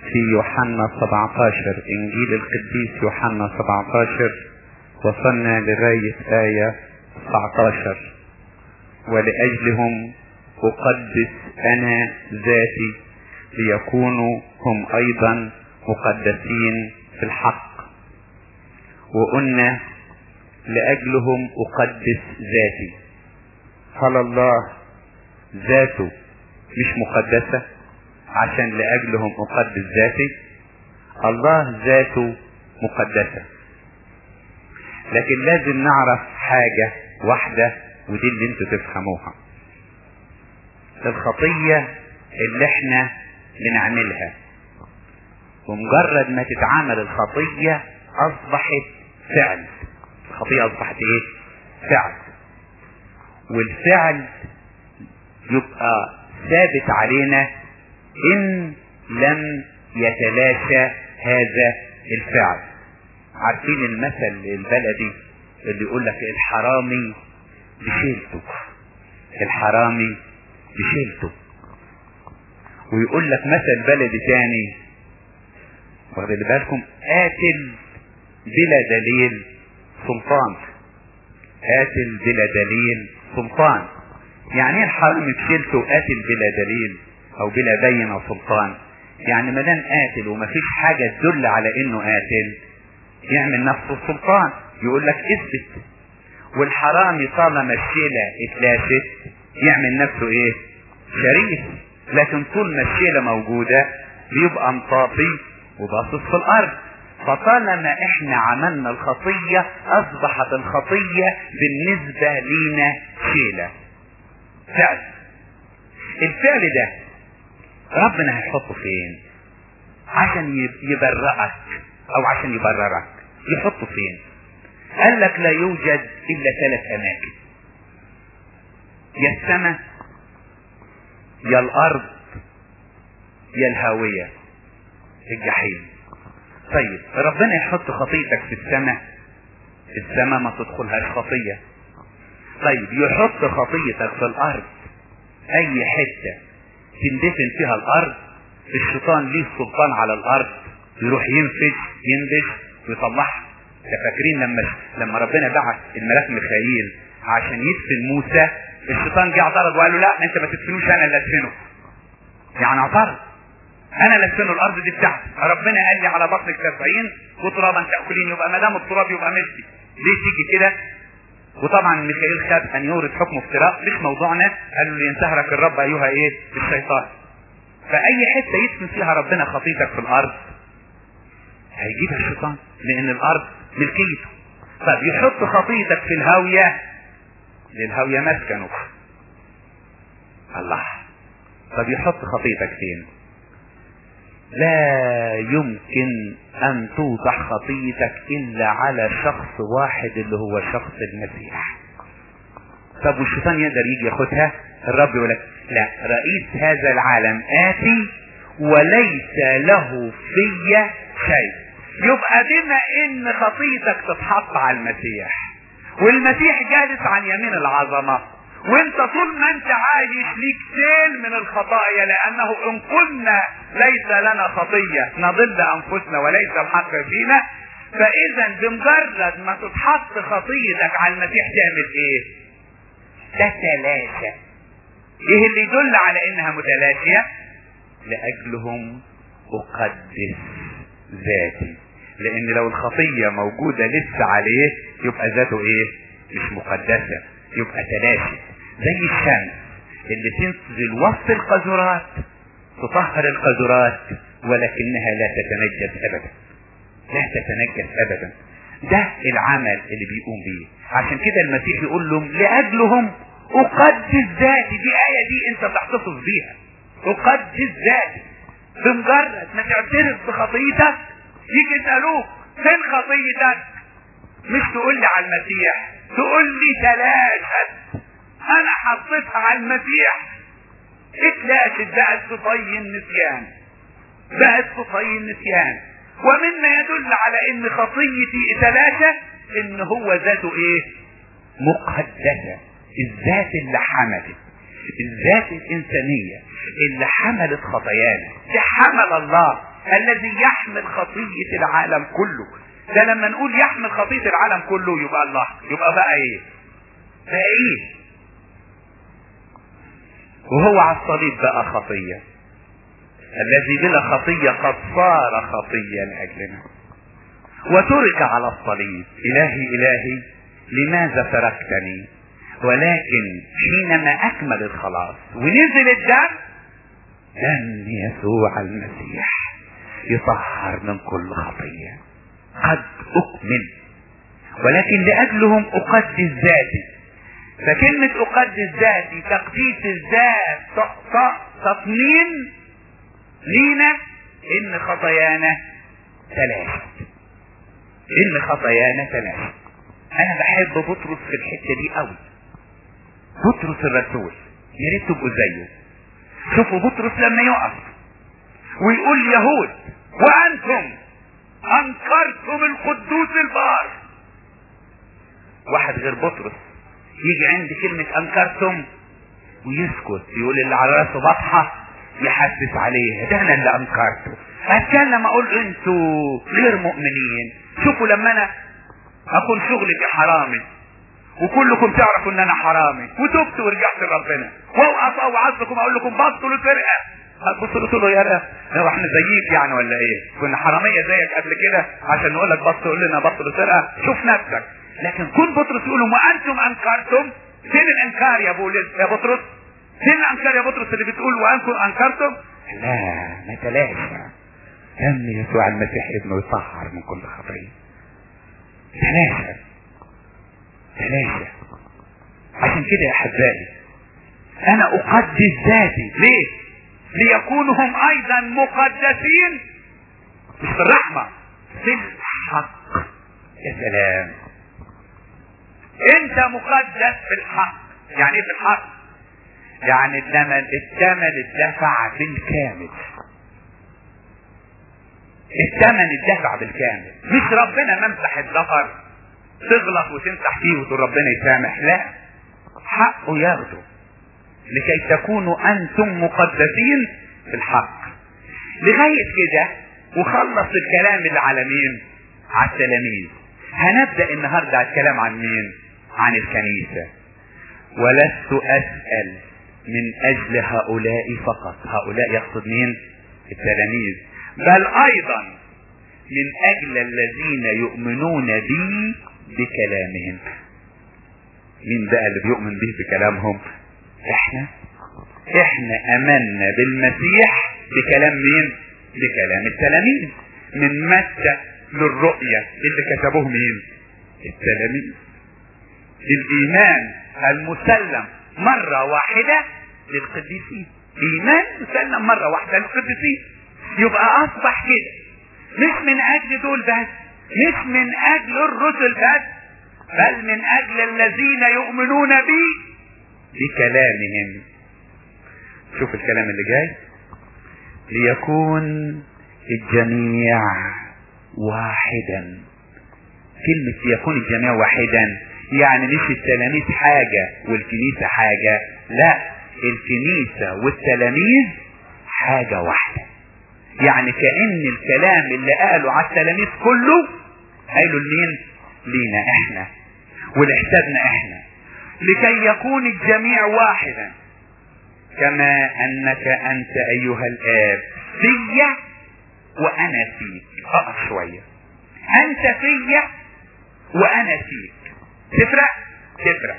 في يوحنا 17 انجيل القديس يوحنا 17 وصلنا لغاية آية 19 ولأجلهم أقدس أنا ذاتي ليكونوا هم أيضا مقدسين في الحق وقلنا لأجلهم أقدس ذاتي هل الله ذاته مش مقدسة عشان لأجلهم أقدس ذاتي الله ذاته مقدسة لكن لازم نعرف حاجة واحدة ودي اللي انتوا تفهموها الخطية اللي احنا بنعملها ومجرد ما تتعامل الخطية اصبحت فعل الخطية اصبحت ايه فعل والفعل يبقى ثابت علينا ان لم يتلاشى هذا الفعل عارفين المثل البلدي اللي يقول لك الحرامي بشيلته الحرامي بشيلته ويقول لك مثل بلدي تاني واخد بالكم قاتل بلا دليل سلطان قاتل بلا دليل سلطان يعني ايه الحرامي بشيلته قاتل بلا دليل او بلا بينة سلطان يعني ما دام قاتل ومفيش حاجة تدل على انه قاتل يعمل نفسه السلطان يقول لك اثبت والحرامي طالما الشيلة اتلاشت يعمل نفسه ايه شريف لكن طول ما الشيلة موجودة بيبقى مطاطي وباصص في الارض فطالما احنا عملنا الخطية اصبحت الخطية بالنسبة لينا شيلة فعل الفعل ده ربنا هيحطه فين عشان يبرئك او عشان يبررك يحطه فين قال لك لا يوجد الا ثلاث اماكن يا السماء يا الارض يا الهاوية الجحيم طيب ربنا يحط خطيتك في السماء السماء ما تدخلهاش خطية طيب يحط خطيتك في الارض اي حتة تندفن فيها الارض الشيطان ليه سلطان على الارض يروح ينفش ينبش ويطلعها فاكرين لما لما ربنا بعت الملاك ميخائيل عشان يدفن موسى الشيطان جه اعترض وقال له لا انت ما تدفنوش انا اللي ادفنه يعني اعترض انا اللي ادفنه الارض دي بتاعتي ربنا قال لي على بطنك تسعين وترابا تاكلين يبقى ما دام التراب يبقى ملكي ليه تيجي كده وطبعا ميخائيل خد ان يورد حكم افتراء مش موضوعنا قالوا لي ينتهرك الرب ايها ايه الشيطان فاي حته يدفن فيها ربنا خطيتك في الارض هيجيبها الشيطان لان الارض ملكيته طب يحط خطيتك في الهاوية للهاوية مسكنه الله طب يحط خطيتك فين لا يمكن ان توضع خطيتك الا على شخص واحد اللي هو شخص المسيح طب والشيطان يقدر يجي ياخدها الرب يقول لك لا رئيس هذا العالم اتي وليس له في شيء يبقى بما ان خطيتك تتحط على المسيح والمسيح جالس عن يمين العظمة وانت طول ما انت عايش ليك سيل من الخطايا لانه ان قلنا ليس لنا خطية نضل انفسنا وليس الحق فينا فاذا بمجرد ما تتحط خطيتك على المسيح تعمل ايه تتلاشى ايه اللي يدل على انها متلاشية لاجلهم اقدس ذاتي لان لو الخطية موجودة لسه عليه يبقى ذاته ايه مش مقدسة يبقى تلاشي زي الشمس اللي تنزل وسط القذرات تطهر القذرات ولكنها لا تتنجس ابدا لا تتنجس ابدا ده العمل اللي بيقوم بيه عشان كده المسيح يقول لهم لاجلهم اقدس ذاتي دي ايه دي انت تحتفظ بيها اقدس ذاتي بمجرد ما تعترف بخطيتك يجي يسألوك فين خطيتك مش تقول لي على المسيح تقول لي تلاشت انا حطيتها على المسيح اتلاشت بقت في طي النسيان بقت في طي النسيان ومما يدل على ان خطيتي اتلاشت ان هو ذاته ايه مقدسة الذات اللي حملت الذات الانسانية اللي حملت خطايانا دي حمل الله الذي يحمل خطية العالم كله ده لما نقول يحمل خطية العالم كله يبقى الله يبقى بقى ايه بقى ايه وهو على الصليب بقى خطية الذي بلا خطية قد صار خطية لأجلنا وترك على الصليب إلهي إلهي لماذا تركتني ولكن حينما أكمل الخلاص ونزل الدم دم يسوع المسيح يطهر من كل خطية قد أكمل ولكن لأجلهم أقدس ذاتي فكلمة أقدس ذاتي تقديس الذات تطمين لينا إن خطايانا تلاشت إن خطايانا تلاشت أنا بحب بطرس في الحتة دي قوي بطرس الرسول يا ريت تبقوا زيه شوفوا بطرس لما يقف ويقول يهود وأنتم أنكرتم القدوس البار واحد غير بطرس يجي عند كلمة أنكرتم ويسكت يقول اللي على راسه بطحة يحسس عليه ده أنا اللي أنكرته أتكلم أقول أنتوا غير مؤمنين شوفوا لما أنا أكون شغلي في حرامي وكلكم تعرفوا ان انا حرامي وتبت ورجعت لربنا واوقف اوعظكم اقول لكم بطلوا الفرقه هتبصوا تقولوا يا رب لو احنا زيك يعني ولا ايه كنا حراميه زيك قبل كده عشان نقول لك بطل تقول لنا بطل الفرقه شوف نفسك لكن كن بطرس يقول وانتم انكرتم فين الانكار يا بولس يا بطرس فين الانكار يا بطرس اللي بتقول وانتم انكرتم لا ما تلاشى دم يسوع المسيح ابنه يطهر من كل خطيه تلاشى تلاشى عشان كده يا احبائي انا اقدس ذاتي ليه ليكونوا هم ايضا مقدسين مش في الرحمة في الحق يا سلام انت مقدس في الحق يعني ايه في الحق يعني الثمن الثمن اتدفع بالكامل الثمن اتدفع بالكامل مش ربنا ممسح الظفر تغلط وتمسح فيه وتقول ربنا يسامح لا حقه ياخده لكي تكونوا انتم مقدسين في الحق لغاية كده وخلص الكلام اللي على مين على التلاميذ هنبدأ النهاردة الكلام عن مين عن الكنيسة ولست اسأل من اجل هؤلاء فقط هؤلاء يقصد مين التلاميذ بل ايضا من اجل الذين يؤمنون بي بكلامهم مين بقى اللي بيؤمن به بكلامهم احنا احنا امنا بالمسيح بكلام مين بكلام التلاميذ من متى للرؤية اللي كتبوه مين التلاميذ الايمان المسلم مرة واحدة للقديسين ايمان مسلم مرة واحدة للقديسين يبقى اصبح كده مش من اجل دول بس مش من اجل الرسل بس بل من اجل الذين يؤمنون بي بكلامهم شوف الكلام اللي جاي ليكون الجميع واحدا كلمة ليكون الجميع واحدا يعني مش التلاميذ حاجة والكنيسة حاجة لا الكنيسة والتلاميذ حاجة واحدة يعني كأن الكلام اللي قاله على التلاميذ كله قالوا لمين لينا احنا ولحسابنا احنا لكي يكون الجميع واحدا كما انك انت ايها الاب فيا وانا فيك اقف شوية انت فيا وانا فيك تفرق تفرق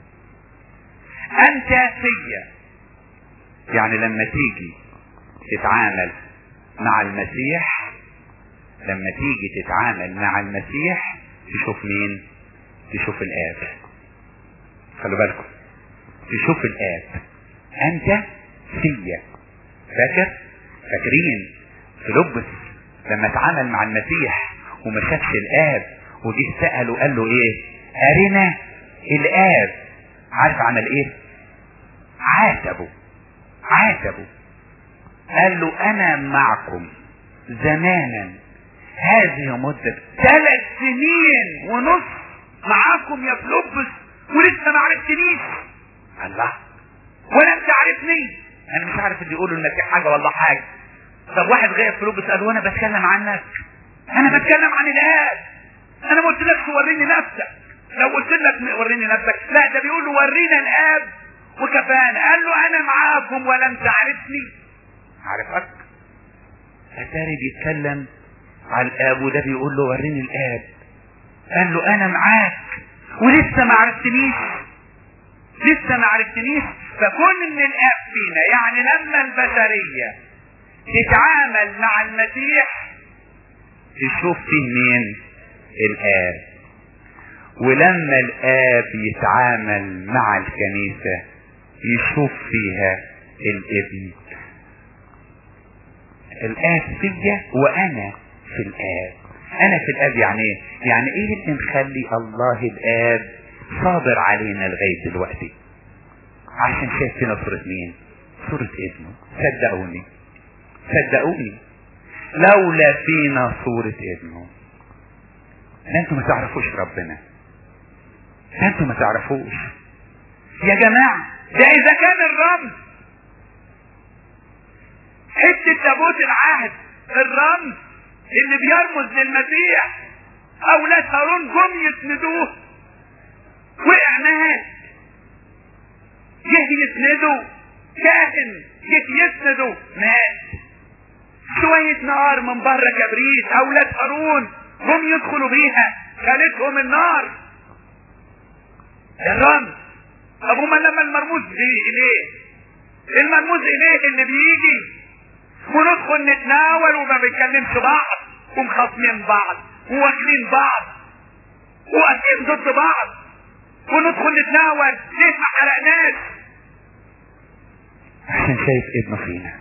انت فيا يعني لما تيجي تتعامل مع المسيح لما تيجي تتعامل مع المسيح تشوف مين تشوف الاب خلوا بالكم تشوف الاب انت فيا فاكر فاكرين فيلبس لما اتعامل مع المسيح وما شافش الاب وجه سأله قال له ايه ارنا الاب عارف عمل ايه عاتبه عاتبه قال له انا معكم زمانا هذه مدة ثلاث سنين ونص معاكم يا فلوبس ولسه ما عرفتنيش الله ولا انت عارفني انا مش عارف اللي يقولوا انك حاجة ولا حاجة طب واحد غير في بيسأل وانا بتكلم عنك انا بتكلم عن الاب انا ما قلتلكش وريني نفسك لو قلت لك وريني نفسك لا ده بيقول له ورينا الاب وكفانا قال له انا معاكم ولم تعرفني عارفك اتاري بيتكلم على الاب وده بيقول له وريني الاب قال له انا معاك ولسه ما عرفتنيش لسه ما عرفتنيش فكون ان الاب فينا يعني لما البشريه تتعامل مع المسيح تشوف فيه مين الاب ولما الاب يتعامل مع الكنيسة يشوف فيها الابن الاب فيا وانا في الاب انا في الاب يعني ايه يعني ايه اللي مخلي الله الاب صابر علينا لغاية دلوقتي عشان شايف فينا صورة مين صورة ابنه صدقوني صدقوني لولا فينا صورة ابنه ده انتوا ما تعرفوش ربنا ده انتوا ما تعرفوش يا جماعة ده اذا كان الرمز حتة تابوت العهد الرمز اللي بيرمز للمسيح اولاد هارون جم يسندوه وقع مات جه يسنده كاهن جه يسنده مات شوية نار من بره كبريت اولاد هارون هم يدخلوا بيها خالتهم النار الرمز طب هما لما المرموز اليه المرموز اليه اللي بيجي وندخل نتناول وما بنكلمش بعض ومخاصمين بعض وواكلين بعض واقفين ضد بعض وندخل نتناول ليه ما حرقناش عشان شايف ابنه فينا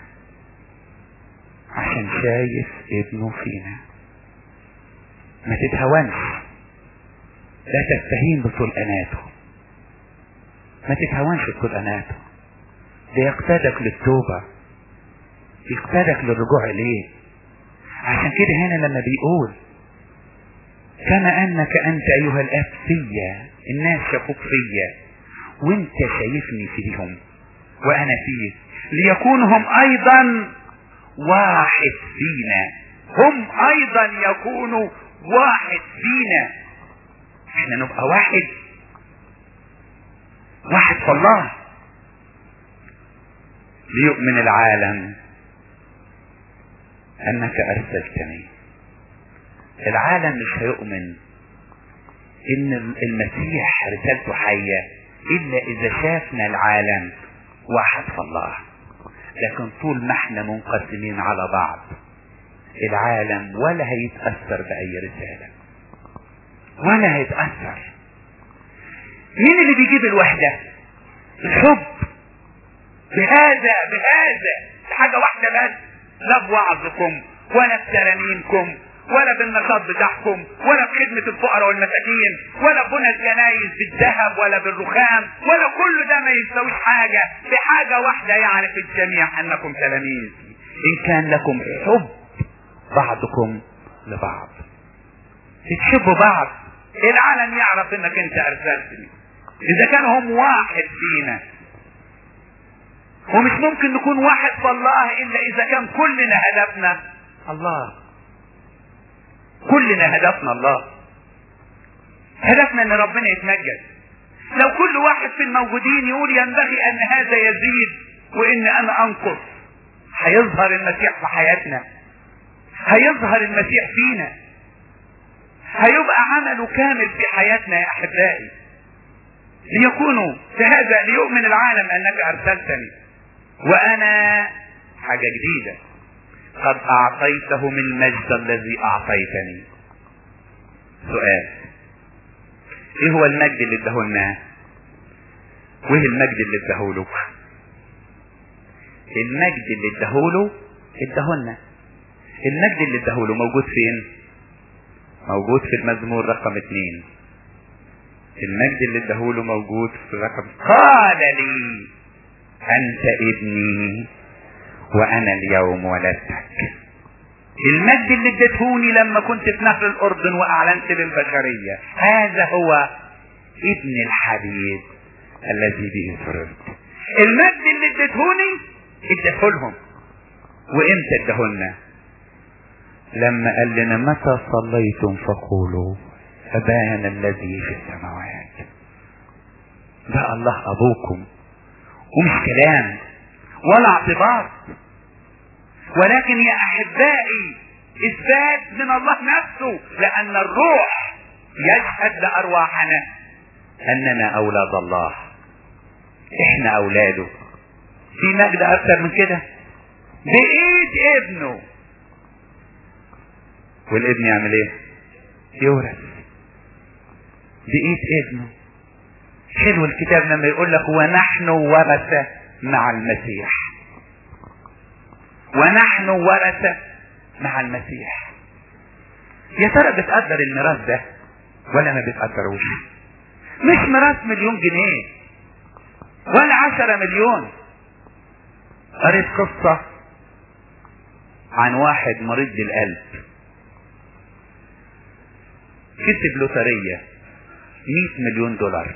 عشان شايف ابنه فينا ما تتهونش لا تستهين بطلقاناته ما تتهونش بطلقاناته ده يقتادك للتوبة يقتادك للرجوع اليه عشان كده هنا لما بيقول كما انك انت ايها الاب فيا الناس شافوك فيا وانت شايفني فيهم وانا فيك ليكون هم ايضا واحد فينا هم ايضا يكونوا واحد فينا احنا نبقى واحد واحد في الله ليؤمن العالم انك ارسلتني العالم مش هيؤمن ان المسيح رسالته حية الا اذا شافنا العالم واحد في الله لكن طول ما احنا منقسمين على بعض العالم ولا هيتأثر بأي رسالة ولا هيتأثر مين اللي بيجيب الوحدة الحب بهذا بهذا حاجة واحدة بس لا بوعظكم ولا بترانيمكم ولا بالنشاط بتاعكم ولا بخدمة الفقراء والمساكين ولا بنى الجنايز بالذهب ولا بالرخام ولا كل ده ما يساويش حاجة بحاجة واحدة يعرف الجميع انكم تلاميذ ان كان لكم حب بعضكم لبعض تحبوا بعض العالم يعرف انك انت ارسلتني اذا كان هم واحد فينا ومش ممكن نكون واحد في الله الا اذا كان كلنا هدفنا الله كلنا هدفنا الله هدفنا ان ربنا يتمجد لو كل واحد في الموجودين يقول ينبغي ان هذا يزيد وان انا انقص هيظهر المسيح في حياتنا هيظهر المسيح فينا هيبقى عمله كامل في حياتنا يا احبائي ليكونوا في هذا ليؤمن العالم انك ارسلتني وانا حاجة جديدة قد اعطيتهم المجد الذي اعطيتني سؤال ايه هو المجد اللي اداهولنا وايه المجد اللي اداهوله المجد اللي اداهوله اداهولنا المجد اللي اداهوله موجود فين موجود في المزمور رقم اتنين المجد اللي اداهوله موجود في رقم قال لي انت ابني وانا اليوم ولدتك المجد اللي اديتهوني لما كنت في نهر الاردن واعلنت للبشرية هذا هو ابن الحبيب الذي به سررت المجد اللي اديتهوني اديته لهم وامتى ادهولنا لما قال لنا متى صليتم فقولوا أبانا الذي في السماوات ده الله أبوكم ومش كلام ولا اعتبار ولكن يا أحبائي إثبات من الله نفسه لأن الروح يشهد لأرواحنا أننا أولاد الله إحنا أولاده في مجد أكثر من كده بإيد ابنه والابن يعمل ايه يورث بإيد ابنه حلو الكتاب لما يقول لك ونحن ورثة مع المسيح ونحن ورثة مع المسيح يا ترى بتقدر الميراث ده ولا ما بتقدروش مش ميراث مليون جنيه ولا عشرة مليون قريت قصة عن واحد مريض بالقلب كسب لوترية 100 مليون دولار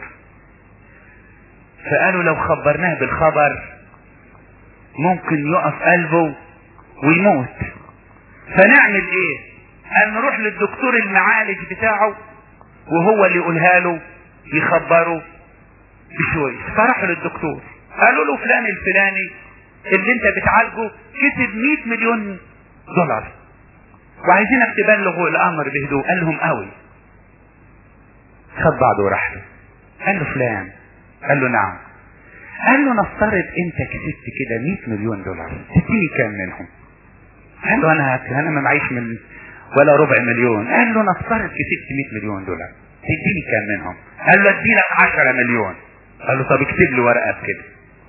فقالوا لو خبرناه بالخبر ممكن يقف قلبه ويموت فنعمل ايه قال نروح للدكتور المعالج بتاعه وهو اللي يقولها له يخبره بشويش فراحوا للدكتور قالوا له فلان الفلاني اللي انت بتعالجه كسب 100 مليون دولار وعايزينك تبلغوا الامر بهدوء قال لهم قوي خد بعضه وراح له قال له فلان قال له نعم قال له نفترض انت كسبت كده 100 مليون دولار تديني كام منهم قال له انا انا ما معيش من ولا ربع مليون قال له نفترض كسبت 100 مليون دولار تديني كام منهم قال له ادي لك 10 مليون قال له طب اكتب لي ورقه بكده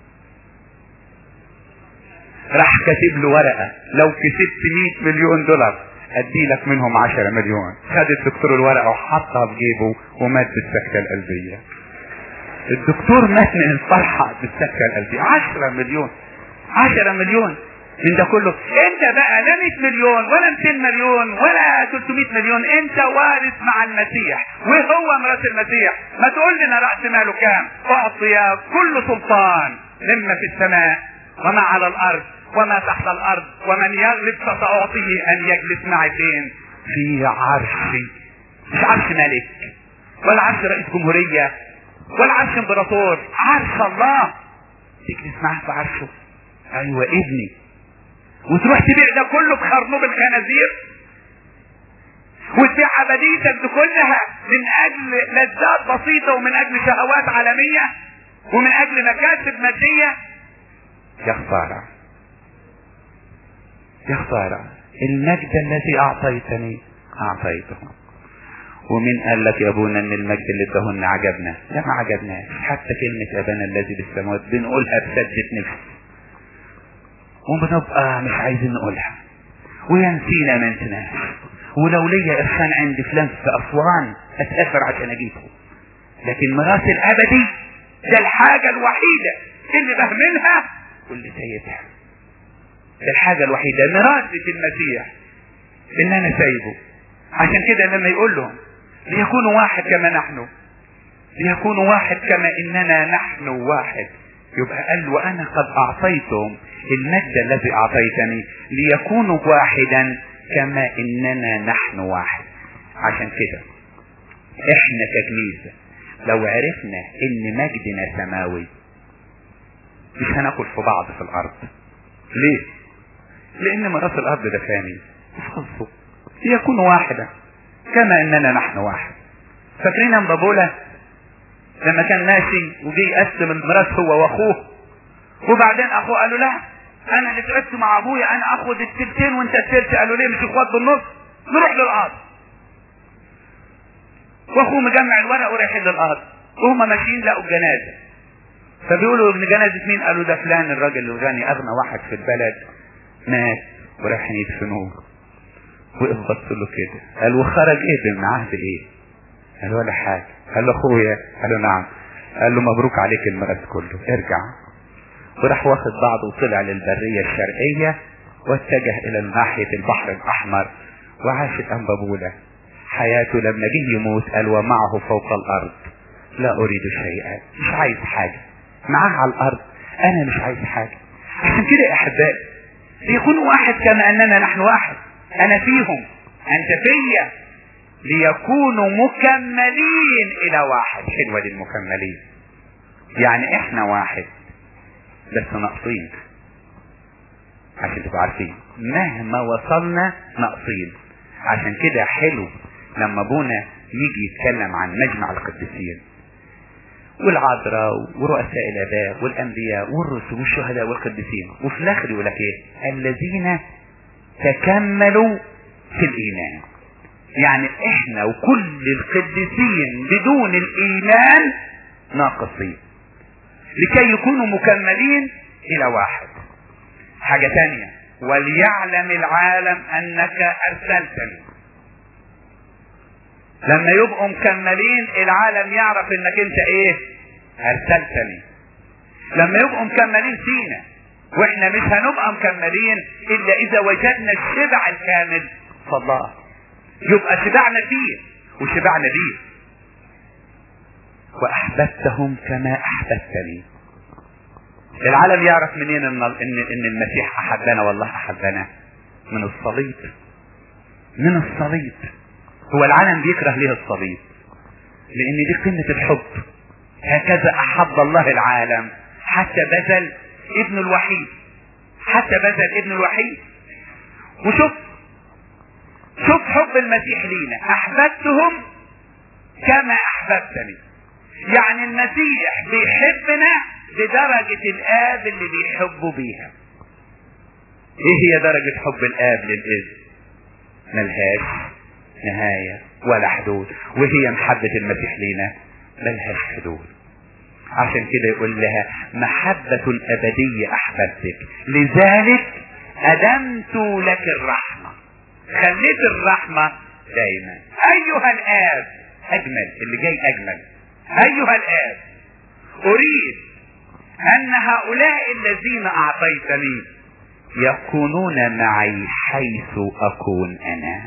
راح كاتب له ورقه لو كسبت 100 مليون دولار ادي لك منهم 10 مليون خد الدكتور الورقه وحطها في جيبه ومات بالسكته القلبيه الدكتور مات من الفرحه بالسكته القلبيه 10 مليون 10 مليون من ده كله انت بقى لا 100 مليون ولا 200 مليون ولا 300 مليون انت وارث مع المسيح وهو مرات المسيح ما تقول لنا راس ماله كام اعطي كل سلطان مما في السماء وما على الارض وما تحت الارض ومن يغلب فساعطيه ان يجلس مع الدين في عرشي مش عرش ملك ولا عرش رئيس جمهورية ولا عرش امبراطور عرش الله تجلس معاه في عرشه ايوه ابني وتروح تبيع ده كله بخرنوب الخنازير وتبيع عبديتك دي كلها من اجل لذات بسيطة ومن اجل شهوات عالمية ومن اجل مكاسب مادية يا خسارة يا خسارة المجد الذي اعطيتني اعطيته ومين قال لك يا ابونا ان المجد اللي ادهن عجبنا لا ما عجبناش حتى كلمة ابانا الذي بالسماوات بنقولها بسدة نفس وبنبقى مش عايزين نقولها وينسينا ما نسيناش ولو ليا ارسان عند فلان في اسوان اتاخر عشان اجيبه لكن ميراث الابدي ده الحاجة الوحيدة اللي بهملها واللي سايبها ده الحاجة الوحيدة ميراث في المسيح ان انا سايبه عشان كده لما يقول لهم ليكونوا واحد كما نحن ليكونوا واحد كما اننا نحن واحد يبقى قال وانا قد اعطيتهم المجد الذي اعطيتني ليكونوا واحدا كما اننا نحن واحد عشان كده احنا ككنيسة لو عرفنا ان مجدنا سماوي مش هناكل في بعض في الارض ليه لان ميراث الارض ده فاني مش خلصه ليكون واحدا كما اننا نحن واحد فاكرين ام بابولا لما كان ماشي وجي يقسم الميراث هو واخوه وبعدين اخوه قال له لا انا اللي تعبت مع ابويا انا اخد التلتين وانت التلت قالوا ليه مش اخوات بالنص نروح للارض واخوه مجمع الورق ورايحين للارض وهم ماشيين لقوا الجنازه فبيقولوا ابن جنازه مين قالوا ده فلان الراجل الغني اغنى واحد في البلد مات ورايحين يدفنوه وقف بص له كده قال وخرج ايه معاه بايه قال ولا حاجه قال له اخويا قال له نعم قال له مبروك عليك الميراث كله ارجع وراح واخد بعضه وطلع للبريه الشرقيه واتجه الى ناحيه البحر الاحمر وعاشت انبابوله حياته لما جه يموت قال ومعه فوق الارض لا اريد شيئا مش عايز حاجه معاه على الارض انا مش عايز حاجه عشان كده يا احبائي ليكونوا واحد كما اننا نحن واحد انا فيهم انت فيا ليكونوا مكملين الى واحد حلوة للمكملين يعني احنا واحد بس ناقصين عشان تبقوا عارفين مهما وصلنا ناقصين عشان كده حلو لما ابونا يجي يتكلم عن مجمع القديسين والعذراء ورؤساء الاباء والانبياء والرسل والشهداء والقديسين وفي الاخر يقول لك ايه الذين تكملوا في الايمان يعني احنا وكل القديسين بدون الايمان ناقصين لكي يكونوا مكملين الى واحد حاجة تانية وليعلم العالم انك ارسلتني لما يبقوا مكملين العالم يعرف انك انت ايه ارسلتني لما يبقوا مكملين فينا واحنا مش هنبقى مكملين الا اذا وجدنا الشبع الكامل فالله يبقى شبعنا فيه وشبعنا بيه واحببتهم كما احببتني العالم يعرف منين ان ان ان المسيح احبنا والله احبنا من الصليب من الصليب هو العالم بيكره ليه الصليب لان دي قمة الحب هكذا احب الله العالم حتى بذل ابن الوحيد حتى بذل ابن الوحيد وشوف شوف حب المسيح لينا احببتهم كما احببتني يعني المسيح بيحبنا بدرجة الاب اللي بيحبه بيها ايه هي درجة حب الاب للابن ملهاش نهاية ولا حدود وهي محبة المسيح لينا ملهاش حدود عشان كده يقول لها محبة أبدية أحببتك لذلك أدمت لك الرحمة خليت الرحمة دايما أيها الآب أجمل اللي جاي أجمل أيها الآب أريد أن هؤلاء الذين أعطيتني يكونون معي حيث أكون أنا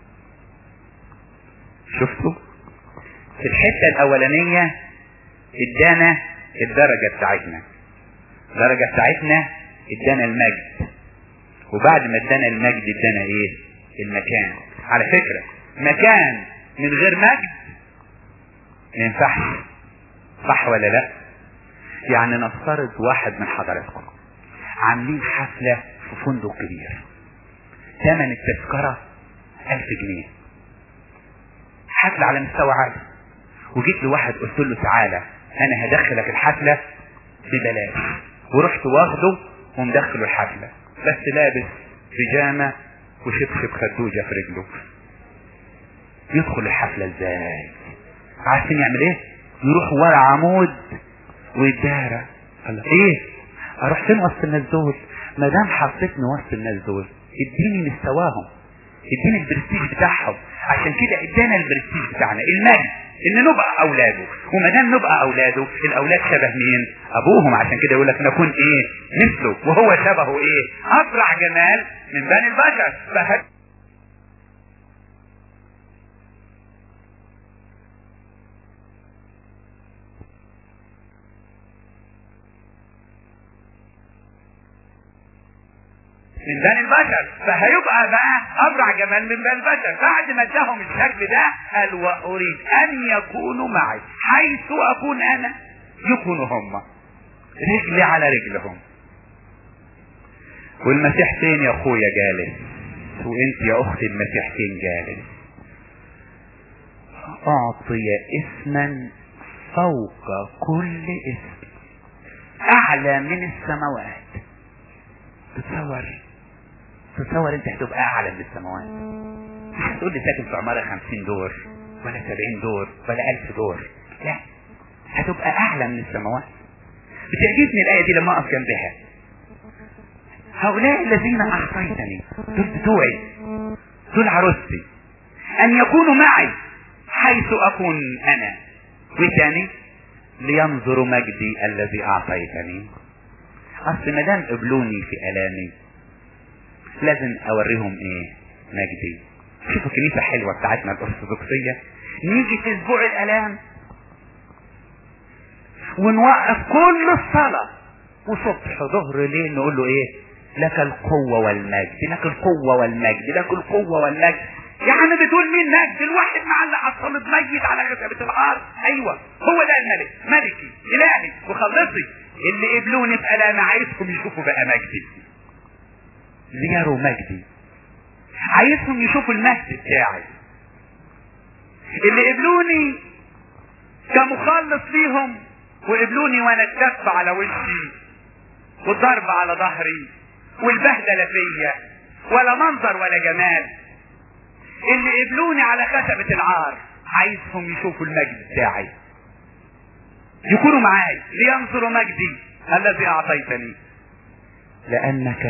شفتوا في الحتة الأولانية ادانا الدرجة بتاعتنا الدرجة بتاعتنا ادانا المجد وبعد ما ادانا المجد ادانا ايه المكان على فكرة مكان من غير مجد ما ينفعش صح ولا لا يعني نفترض واحد من حضراتكم عاملين حفلة في فندق كبير ثمن التذكرة ألف جنيه حفلة على مستوى عالي وجيت لواحد قلت له تعالى انا هدخلك الحفلة ببلاش ورحت واخده ومدخله الحفلة بس لابس بيجامة وشبشب خدوجة في رجله يدخل الحفلة ازاي عارفين يعمل ايه يروح ورا عمود ويتدارى قال ايه اروح فين وسط الناس دول ما دام حطيتني وسط الناس دول اديني مستواهم ادينا البرستيج بتاعهم عشان كده ادانا البرستيج بتاعنا المجد ان نبقى اولاده وما دام نبقى اولاده الاولاد شبه مين ابوهم عشان كده يقول لك نكون ايه مثله وهو شبهه ايه افرح جمال من بني البشر فهد من بني البشر فهيبقى بقى ابرع جمال من بني البشر بعد ما اداهم الشكل ده قال واريد ان يكونوا معي حيث اكون انا يكونوا هم رجلي على رجلهم والمسيح فين يا اخويا جالس وانت يا اختي المسيح فين جالس اعطي اسما فوق كل اسم اعلى من السماوات تتصور تصور انت هتبقى اعلى من السماوات مش هتقول لي ساكن في عمارة خمسين دور ولا سبعين دور ولا الف دور لا هتبقى اعلى من السماوات بتعجبني الايه دي لما اقف جنبها هؤلاء الذين اعطيتني دول بتوعي دول عروستي ان يكونوا معي حيث اكون انا وثاني لينظروا مجدي الذي اعطيتني اصل ما دام قبلوني في الامي لازم اوريهم ايه مجدي شوفوا الكنيسة حلوة بتاعتنا الارثوذكسية نيجي في اسبوع الالام ونوقف كل الصلاة وصبح ظهر ليل نقول له ايه لك القوة والمجد لك القوة والمجد لك القوة والمجد يا عم بتقول مين مجد الواحد معلق على الصليب ميت على خشبة العار ايوه هو ده الملك ملكي الهي وخلصي اللي قبلوني في انا عايزكم يشوفوا بقى مجدي زياروا مجدي عايزهم يشوفوا المجد بتاعي اللي قبلوني كمخلص ليهم وقبلوني وانا الدف على وشي والضرب على ظهري والبهدله فيا ولا منظر ولا جمال اللي قبلوني على خشبة العار عايزهم يشوفوا المجد بتاعي يكونوا معاي لينظروا مجدي الذي اعطيتني لانك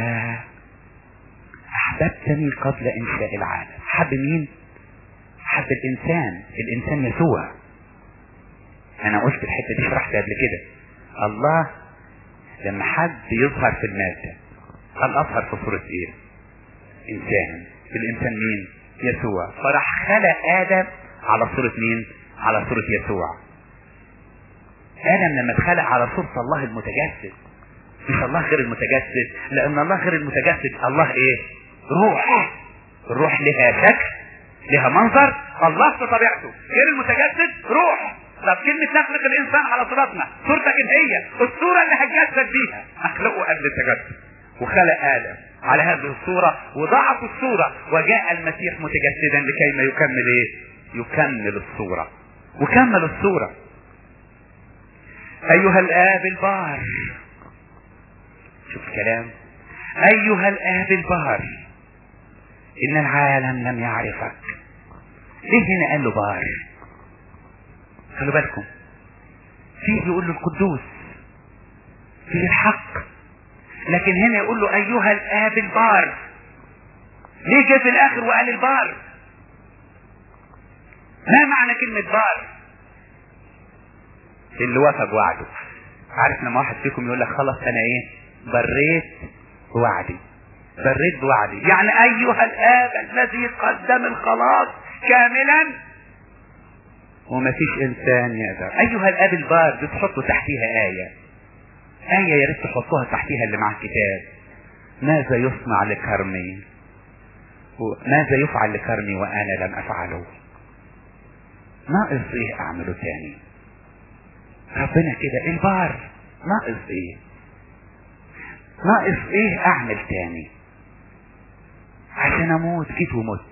احببتني قبل انشاء العالم حب مين حب الانسان الانسان يسوع انا قلت الحته دي شرحت قبل كده الله لما حد يظهر في المادة قال اظهر في صورة ايه انسان الانسان مين يسوع فراح خلق ادم على صورة مين على صورة يسوع ادم لما اتخلق على صورة الله المتجسد مش الله غير المتجسد لان الله غير المتجسد الله ايه روح الروح لها شكل لها منظر الله في طبيعته غير المتجسد روح طب كلمة نخلق الإنسان على صورتنا صورتك هي الصورة اللي هتجسد بيها أخلقه قبل التجسد وخلق آدم على هذه الصورة وضعف الصورة وجاء المسيح متجسدا لكي ما يكمل إيه؟ يكمل الصورة وكمل الصورة أيها الآب البار شوف الكلام أيها الآب البار إن العالم لم يعرفك ليه هنا قال له بار خلوا بالكم فيه يقول له القدوس فيه الحق لكن هنا يقول له ايها الاب البار ليه جه في الاخر وقال البار ما معنى كلمة بار اللي وفى بوعده عارف لما واحد فيكم يقول لك خلاص انا ايه بريت بوعدي بريت بوعدي يعني ايها الاب الذي قدم الخلاص كاملا وما فيش انسان يقدر ايها الاب البار بتحطوا تحتيها آية آية يا ريت تحطوها تحتيها اللي مع الكتاب ماذا يصنع لكرمي ماذا يفعل لكرمي وانا لم افعله ناقص ايه اعمله تاني ربنا كده البار ناقص ايه ناقص ايه اعمل تاني عشان اموت جيت ومت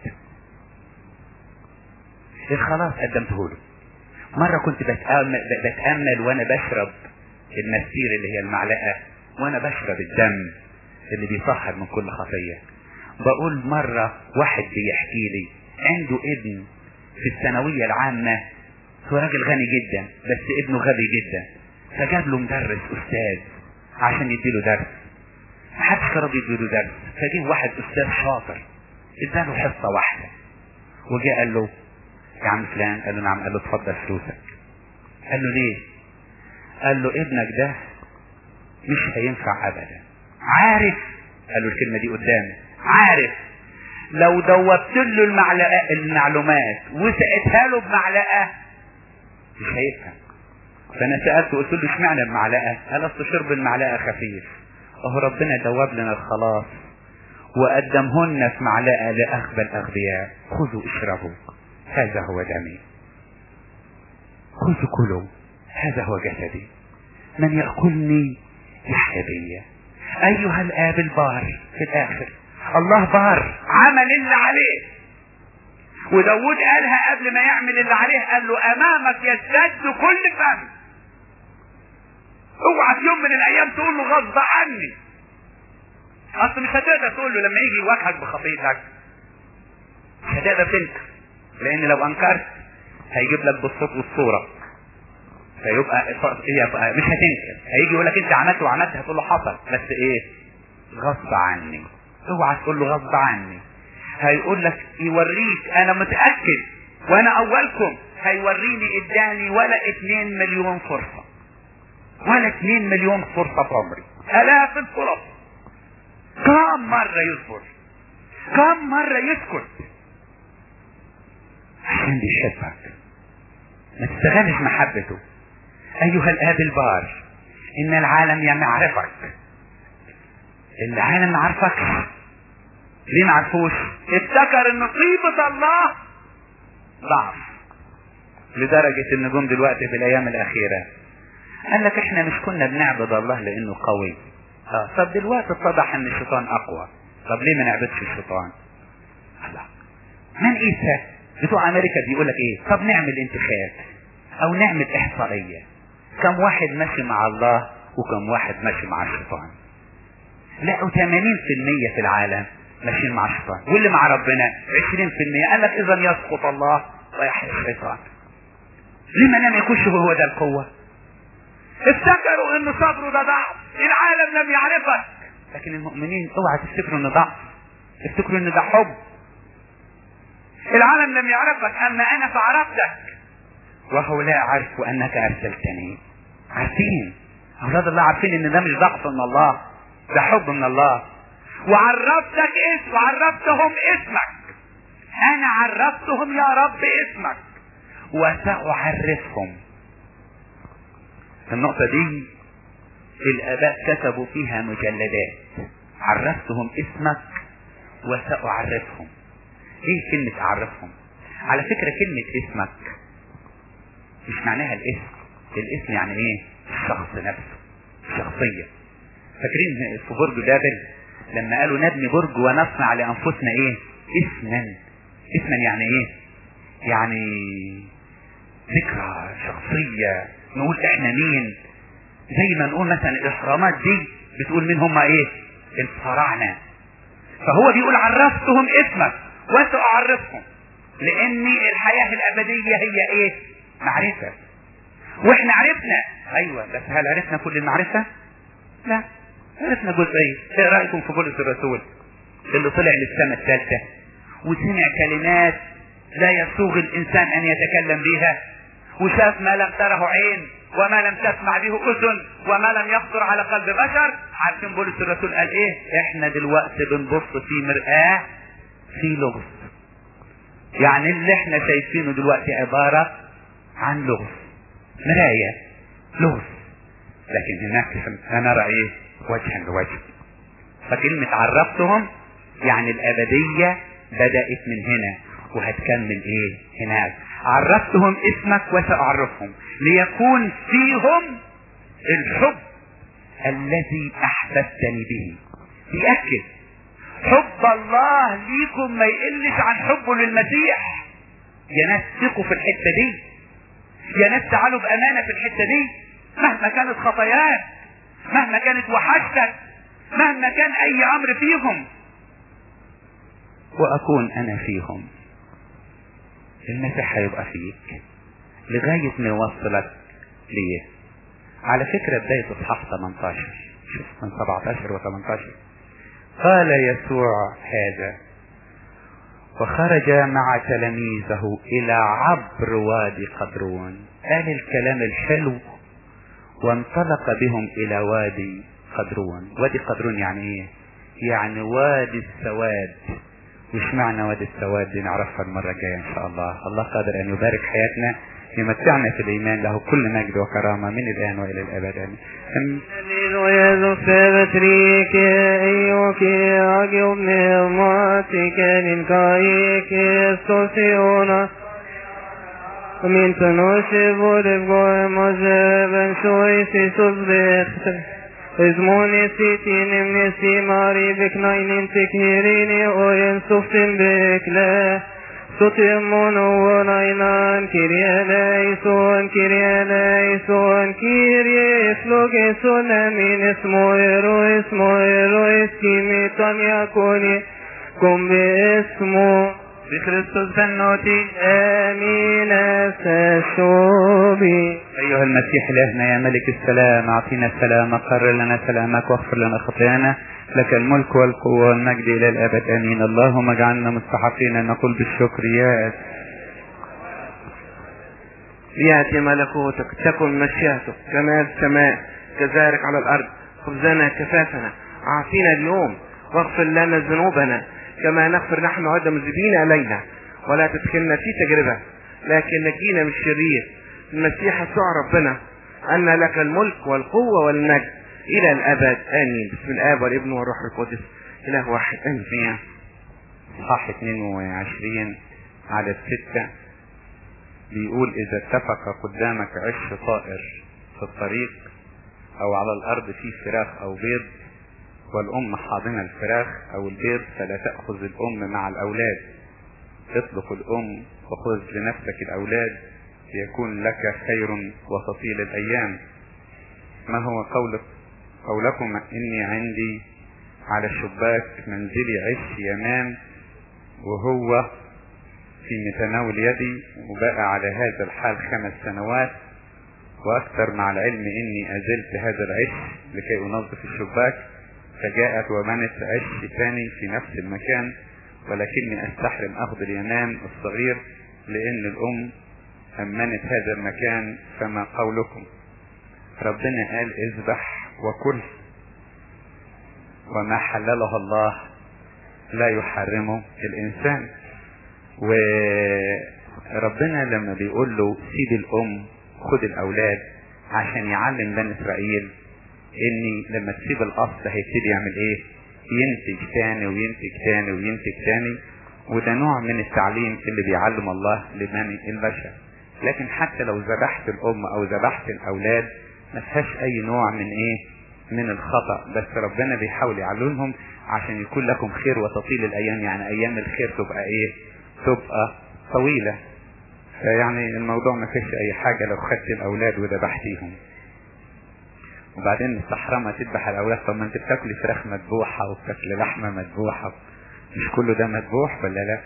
الخلاص قدمته له مرة كنت بتأمل, بتأمل وانا بشرب المسير اللي هي المعلقة وانا بشرب الدم اللي بيطهر من كل خطية بقول مرة واحد بيحكي لي عنده ابن في الثانوية العامة هو راجل غني جدا بس ابنه غبي جدا فجاب له مدرس استاذ عشان يديله درس محدش كان راضي يديله درس فجه واحد استاذ شاطر اداله حصة واحدة وجاء قال له يا عم فلان قال له نعم قال له اتفضل فلوسك قال له ليه قال له ابنك ده مش هينفع ابدا عارف قال له الكلمة دي قدامي عارف لو دوبت له المعلقة المعلومات وسقتها له بمعلقة مش هيفهم فانا سألته قلت له اشمعنى المعلقة قال اصل شرب المعلقة خفيف اهو ربنا دوب لنا الخلاص وقدمهن في معلقة لأغبى الأغبياء خذوا اشربوا هذا هو دمي خذوا كلوا هذا هو جسدي من يأكلني يحيا بي أيها الآب البار في الآخر الله بار عمل اللي عليه وداود قالها قبل ما يعمل اللي عليه قال له أمامك يسد كل فم اوعى في يوم من الأيام تقول له غصب عني أصل مش هتقدر تقول له لما يجي يواجهك بخطيئتك مش هتقدر تنكر لان لو انكرت هيجيب لك بالصوت والصورة فيبقى يبقى مش هتنكر هيجي يقول لك انت عملت وعملت هتقول له حصل بس ايه غصب عني اوعى تقول له غصب عني هيقول لك يوريك انا متأكد وانا اولكم هيوريني اداني ولا اتنين مليون فرصة ولا اتنين مليون فرصة في عمري الاف الفرص كم مرة يصبر كم مرة يسكت عشان بيحبك ما تستغلش محبته ايها الاب البار ان العالم لم يعرفك العالم ما عرفكش ليه ما عرفوش افتكر ان طيبة الله ضعف لدرجة ان جم دلوقتي في الايام الاخيرة قال لك احنا مش كنا بنعبد الله لانه قوي اه طب دلوقتي اتضح ان الشيطان اقوى طب ليه ما نعبدش الشيطان الله من ايسا بتوع امريكا بيقول لك ايه طب نعمل انتخاب او نعمل احصائية كم واحد ماشي مع الله وكم واحد ماشي مع الشيطان لقوا 80% في العالم ماشيين مع الشيطان واللي مع ربنا 20% قال لك اذا يسقط الله ويحيى الشيطان لما لم يكونش هو ده القوة افتكروا ان صبره ده ضعف العالم لم يعرفك لكن المؤمنين اوعى تفتكروا ان ضعف افتكروا ان ده حب العالم لم يعرفك اما انا فعرفتك وهؤلاء عرفوا انك ارسلتني عارفين اولاد الله عارفين ان ده مش ضعف من الله ده حب من الله وعرفتك اسم وعرفتهم اسمك انا عرفتهم يا رب اسمك وسأعرفهم النقطة دي الآباء كتبوا فيها مجلدات عرفتهم اسمك وسأعرفهم ايه كلمة اعرفهم على فكرة كلمة اسمك مش معناها الاسم الاسم يعني ايه الشخص نفسه الشخصية فاكرين في برج بابل لما قالوا نبني برج ونصنع لانفسنا ايه اسما اسما يعني ايه يعني ذكرى شخصية نقول احنا مين زي ما نقول مثلا الاهرامات دي بتقول مين هم ايه الفراعنة فهو بيقول عرفتهم اسمك وسأعرفهم لان الحياة الابدية هي ايه معرفة واحنا عرفنا ايوه بس هل عرفنا كل المعرفة لا عرفنا جزئية ايه رأيكم في بولس الرسول اللي طلع للسماء الثالثة وسمع كلمات لا يسوغ الانسان ان يتكلم بها وشاف ما لم تره عين وما لم تسمع به اذن وما لم يخطر على قلب بشر عارفين بولس الرسول قال ايه احنا دلوقتي بنبص في مرآة في لغز يعني اللي احنا شايفينه دلوقتي عبارة عن لغز مراية لغز لكن هناك هنرى ايه وجها لوجه فكلمة عرفتهم يعني الابدية بدأت من هنا وهتكمل ايه هناك عرفتهم اسمك وسأعرفهم ليكون فيهم الحب الذي احببتني به بيأكد حب الله ليكم ما يقلش عن حبه للمسيح يا ناس ثقوا في الحتة دي يا ناس تعالوا بأمانة في الحتة دي مهما كانت خطاياك مهما كانت وحشتك مهما كان اي امر فيهم واكون انا فيهم المسيح هيبقى فيك لغاية ما يوصلك ليه على فكرة بداية اصحاح 18 شوف من 17 و 18 قال يسوع هذا وخرج مع تلاميذه الى عبر وادي قدرون قال الكلام الحلو وانطلق بهم الى وادي قدرون وادي قدرون يعني ايه يعني وادي السواد وش معنى وادي السواد دي نعرفها المرة الجاية ان شاء الله الله قادر ان يبارك حياتنا يمتعنا في الايمان له كل مجد وكرامة من الان والى الابد امين Min tenoche vore goe moze ben shoi si subdecht. Izmoni siti nimni si mari beknainin teknirini oyen suftin bekle. Sutimon uonainan kirje leison kirje leison kirje sloge sonamin ismoero ismoero iskimitan yakoni kum باسمه بكريستوس بنوتي آمين فشوبي أيها المسيح إلهنا يا ملك السلام أعطينا السلام قرر لنا سلامك واغفر لنا خطايانا لك الملك والقوة والمجد إلى الأبد آمين اللهم اجعلنا مستحقين أن نقول بالشكر يا ليأتي ملكوتك تكن مشيئتك كما في السماء كذلك على الأرض خبزنا كفافنا أعطينا اليوم واغفر لنا ذنوبنا كما نغفر نحن عدم مذنبين إلينا ولا تدخلنا في تجربة لكن نجينا من الشرير المسيح يسوع ربنا أن لك الملك والقوة والمجد إلى الأبد آمين بسم الآب والابن والروح القدس إله واحد آمين في صح 22 عدد 6 بيقول إذا اتفق قدامك عش طائر في الطريق أو على الأرض فيه فراخ أو بيض والأم حاضنة الفراخ أو البيض فلا تأخذ الأم مع الأولاد اطلق الأم وخذ لنفسك الأولاد ليكون لك خير وتطيل الأيام ما هو قولك قولكم إني عندي على الشباك منزلي عش يمان وهو في متناول يدي وبقى على هذا الحال خمس سنوات واكثر مع العلم اني ازلت هذا العش لكي انظف الشباك فجاءت وبنت عش ثاني في نفس المكان ولكني استحرم اخذ اليمام الصغير لان الام امنت هذا المكان فما قولكم ربنا قال اذبح وكل وما حلله الله لا يحرمه الانسان وربنا لما بيقول له سيب الام خد الاولاد عشان يعلم بني اسرائيل ان لما تسيب الاصل هيبتدي يعمل ايه ينتج تاني وينتج تاني وينتج تاني وده نوع من التعليم اللي بيعلم الله لبني البشر لكن حتى لو ذبحت الام او ذبحت الاولاد ما فيهاش اي نوع من ايه من الخطأ بس ربنا بيحاول يعلمهم عشان يكون لكم خير وتطيل الايام يعني ايام الخير تبقى ايه تبقى طويلة فيعني الموضوع ما فيش اي حاجة لو خدت الاولاد وذبحتيهم وبعدين الصحراء تذبح الاولاد طب ما انت بتاكلي فراخ مذبوحة وبتاكلي لحمة مذبوحة مش كله ده مذبوح ولا لا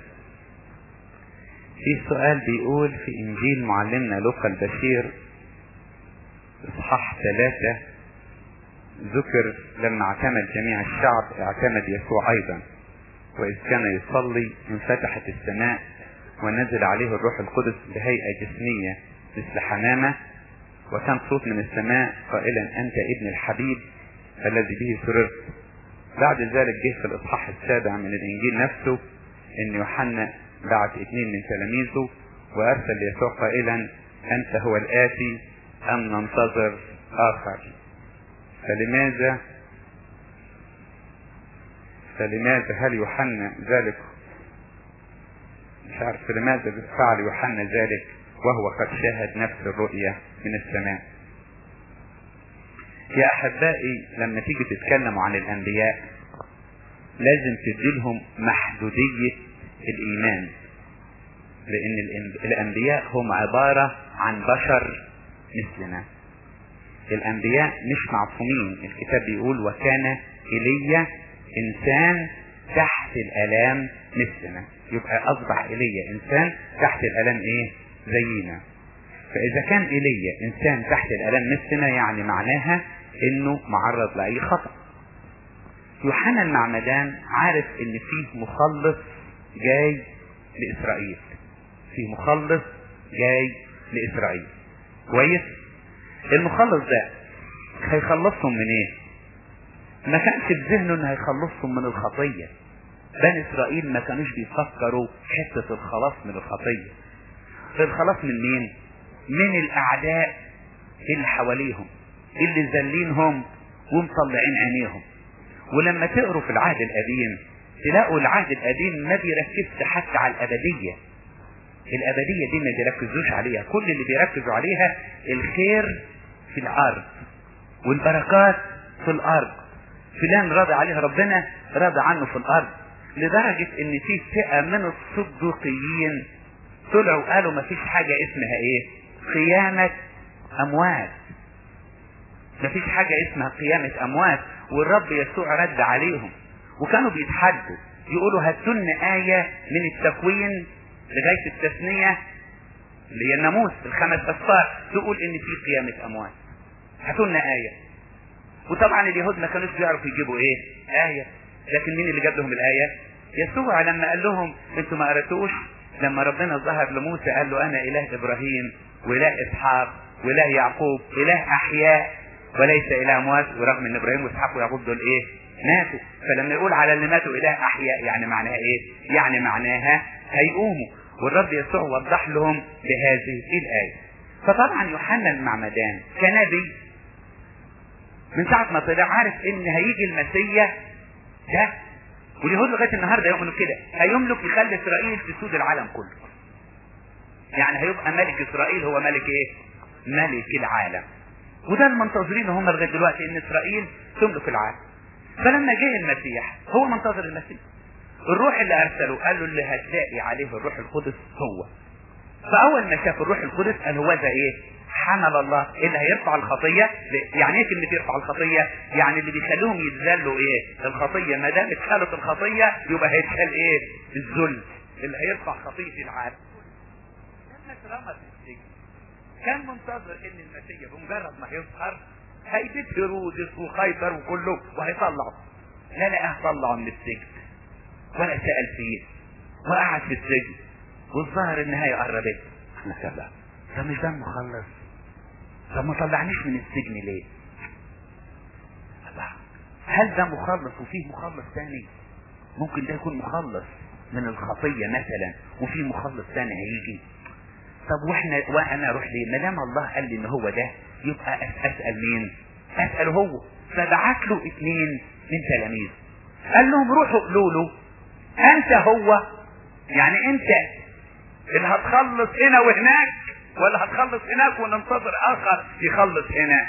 في سؤال بيقول في انجيل معلمنا لوقا البشير اصحاح ثلاثة ذكر لما اعتمد جميع الشعب اعتمد يسوع ايضا واذ كان يصلي انفتحت السماء ونزل عليه الروح القدس بهيئة جسمية مثل حمامة وكان صوت من السماء قائلا انت ابن الحبيب الذي به سررت بعد ذلك جه في الاصحاح السابع من الانجيل نفسه ان يوحنا بعت اثنين من تلاميذه وارسل ليسوع قائلا انت هو الاتي ام ننتظر اخر فلماذا فلماذا هل يوحنا ذلك مش عارف لماذا فعل يوحنا ذلك وهو قد شاهد نفس الرؤية من السماء يا احبائي لما تيجي تتكلموا عن الانبياء لازم تديلهم محدودية الايمان لان الانبياء هم عبارة عن بشر مثلنا الانبياء مش معصومين الكتاب بيقول وكان ايليا انسان تحت الالام مثلنا يبقى اصبح ايليا انسان تحت الالام ايه زينا فاذا كان ايليا انسان تحت الالام مثلنا يعني معناها انه معرض لاي خطأ يوحنا المعمدان عارف ان فيه مخلص جاي لاسرائيل فيه مخلص جاي لاسرائيل كويس المخلص ده هيخلصهم من ايه ما كانش في ذهنه انه هيخلصهم من الخطية بني اسرائيل ما كانوش بيفكروا حتة الخلاص من الخطية الخلاص من مين من الاعداء اللي حواليهم اللي ذلينهم ومطلعين عينيهم ولما تقروا في العهد القديم تلاقوا العهد القديم ما بيركزش حتى على الابدية الابدية دي ما بيركزوش عليها كل اللي بيركزوا عليها الخير في الارض والبركات في الارض فلان راضي عليه ربنا راضي عنه في الارض لدرجة ان في فئة من الصدوقيين طلعوا قالوا ما فيش حاجة اسمها ايه قيامة اموات ما فيش حاجة اسمها قيامة اموات والرب يسوع رد عليهم وكانوا بيتحدوا يقولوا هاتوا لنا آية من التكوين لغاية التثنية اللي هي الناموس الخمس أسفار تقول إن في قيامة أموات هاتوا لنا آية وطبعا اليهود ما كانوش بيعرفوا يجيبوا إيه آية لكن مين اللي جاب لهم الآية يسوع لما قال لهم انتوا ما قرأتوش لما ربنا ظهر لموسى قال له أنا إله إبراهيم وإله إسحاق وإله يعقوب إله أحياء وليس إله أموات ورغم إن إبراهيم وإسحاق ويعقوب دول إيه ماتوا فلما يقول على اللي ماتوا إله أحياء يعني معناها إيه يعني معناها هيقوموا والرب يسوع وضح لهم بهذه الآية فطبعا يوحنا المعمدان كنبي من ساعة ما طلع عارف ان هيجي المسيح ده واليهود لغاية النهاردة يؤمنوا كده هيملك يخلي اسرائيل تسود العالم كله يعني هيبقى ملك اسرائيل هو ملك ايه ملك العالم وده المنتظرين هم لغاية دلوقتي ان اسرائيل تملك العالم فلما جه المسيح هو منتظر المسيح الروح اللي ارسله قال له اللي هتلاقي عليه الروح القدس هو فاول ما شاف الروح القدس قال هو ده ايه حمل الله اللي هيرفع الخطية يعني ايه كلمة يرفع الخطية يعني اللي بيخليهم يتذلوا ايه الخطية ما دام اتشالت الخطية يبقى هيتشال ايه الذل اللي هيرفع خطية العالم لما اترمى في السجن كان منتظر ان المسيح بمجرد ما هيظهر هيبيت هيرودس وخيطر وكله وهيطلعه لا لا طلعه من السجن ولا سأل فيه وقعد في السجن والظاهر النهاية قربت احنا كده ده مش ده مخلص طب ما طلعنيش من السجن ليه الله هل ده مخلص وفيه مخلص تاني ممكن ده يكون مخلص من الخطية مثلا وفي مخلص تاني هيجي طب واحنا وانا اروح ليه ما دام الله قال لي ان هو ده يبقى اسال مين اسال هو فبعت له اثنين من تلاميذ قال لهم روحوا قولوا له انت هو يعني انت اللي هتخلص هنا وهناك ولا هتخلص هناك وننتظر اخر يخلص هنا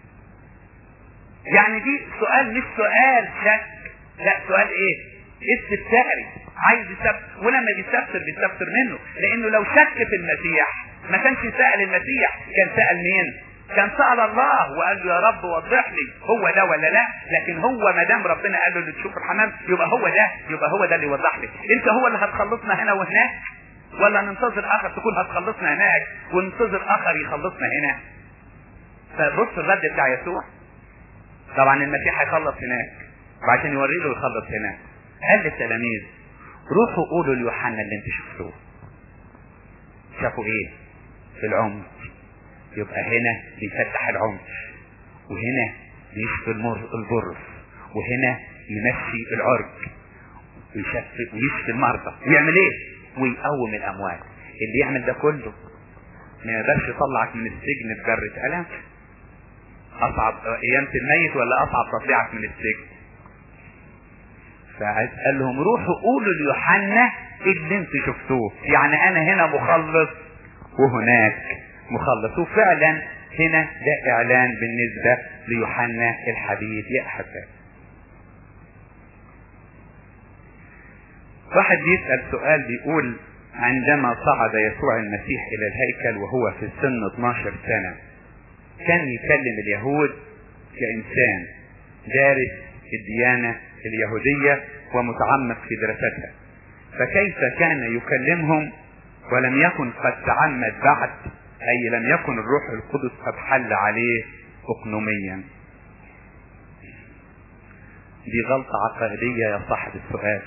يعني دي سؤال مش سؤال شك لا سؤال ايه استفساري عايز يستفسر ولما بيستفسر بيستفسر منه لانه لو شك في المسيح ما كانش سأل المسيح كان سأل مين كان سأل الله وقال له يا رب وضح لي هو ده ولا لا لكن هو ما دام ربنا قال له اللي تشوف الحمام يبقى هو ده يبقى هو ده اللي يوضح لي انت هو اللي هتخلصنا هنا وهناك ولا ننتظر اخر تكون هتخلصنا هناك وننتظر اخر يخلصنا هنا فبص الرد بتاع يسوع طبعا المسيح هيخلص هناك وعشان يوري له يخلص هناك قال للتلاميذ روحوا قولوا ليوحنا اللي انت شفتوه شافوا ايه في العمر يبقى هنا بيفتح العمر وهنا بيشفي المر البرص وهنا يمشي العرج ويشفي ويشفي المرضى ويعمل ايه ويقوم الاموات اللي يعمل ده كله ما يقدرش يطلعك من السجن بجرة قلم اصعب قيامة الميت ولا اصعب تطليعك من السجن فقال لهم روحوا قولوا ليوحنا اللي انتوا شفتوه يعني انا هنا مخلص وهناك مخلص وفعلا هنا ده اعلان بالنسبة ليوحنا الحبيب يا احبائي واحد بيسأل سؤال بيقول عندما صعد يسوع المسيح الى الهيكل وهو في سن 12 سنة كان يكلم اليهود كإنسان دارس الديانة اليهودية ومتعمق في دراستها فكيف كان يكلمهم ولم يكن قد تعمد بعد أي لم يكن الروح القدس قد حل عليه أقنوميا دي غلطة عقائدية يا صاحب السؤال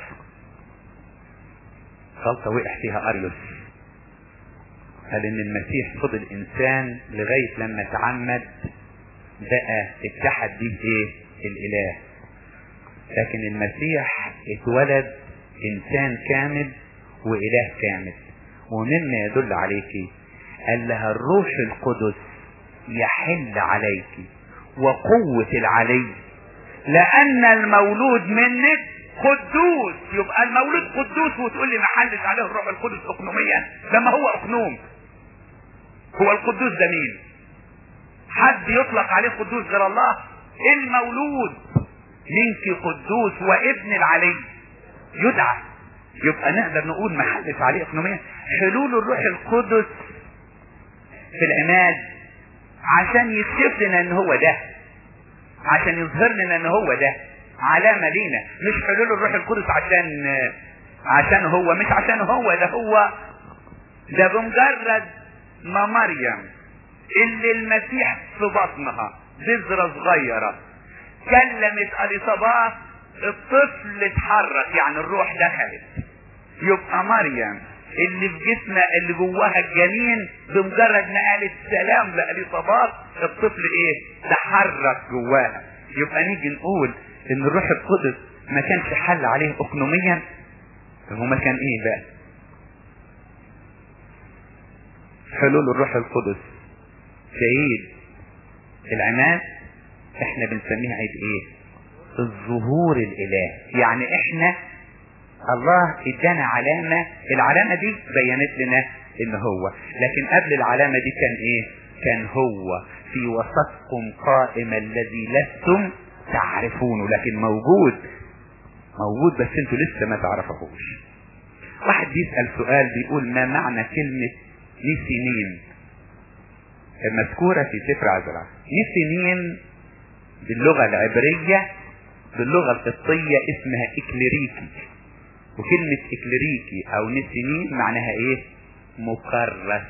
غلطة وقع فيها أريوس قال إن المسيح فضل إنسان لغاية لما تعمد بقى اتحد بيه إيه؟ الإله لكن المسيح اتولد إنسان كامل وإله كامل ومما يدل عليك قال لها الروح القدس يحل عليك وقوة العلي لأن المولود منك قدوس يبقى المولود قدوس وتقول لي ما حلش عليه الروح القدس اقنوميا لما هو اقنوم هو القدوس ده مين حد يطلق عليه قدوس غير الله المولود منك قدوس وابن العلي يدعى يبقى نقدر نقول ما حلش عليه اقنوميا حلول الروح القدس في العماد عشان يكشف لنا ان هو ده عشان يظهر لنا ان هو ده علامة لينا مش حلول الروح القدس عشان عشان هو مش عشان هو ده هو ده بمجرد ما مريم اللي المسيح في بطنها بذرة صغيرة كلمت اليصابات الطفل اتحرك يعني الروح دخلت يبقى مريم اللي في جسمها اللي جواها الجنين بمجرد ما قالت سلام لاليصابات الطفل ايه تحرك جواها يبقى نيجي نقول ان الروح القدس ما كانش حل عليه اقنوميا هو ما كان ايه بقى حلول الروح القدس في عيد العماد احنا بنسميها عيد ايه الظهور الاله يعني احنا الله ادانا علامة العلامة دي بينت لنا ان هو لكن قبل العلامة دي كان ايه كان هو في وسطكم قائم الذي لستم تعرفونه لكن موجود موجود بس انتوا لسه ما تعرفوهوش واحد بيسأل سؤال بيقول ما معنى كلمة نسينين المذكورة في سفر عزرا نسينين باللغة العبرية باللغة القبطية اسمها إكليريكي وكلمة إكليريكي أو نسينين معناها إيه مكرس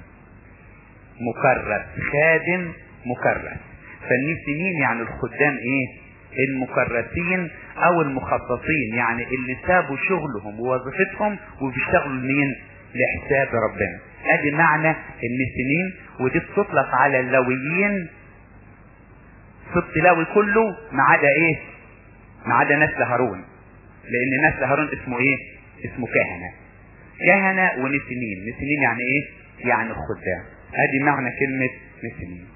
مكرس خادم مكرس فالنسينين يعني الخدام إيه المكرسين او المخصصين يعني اللي سابوا شغلهم ووظيفتهم وبيشتغلوا لمين لحساب ربنا ادي معنى النسينين ودي بتطلق على اللويين سبط لاوي كله ما عدا ايه ما عدا نسل هارون لان نسل هارون اسمه ايه اسمه كهنة كهنة ونسينين نسينين يعني ايه يعني الخدام ادي معنى كلمة نسينين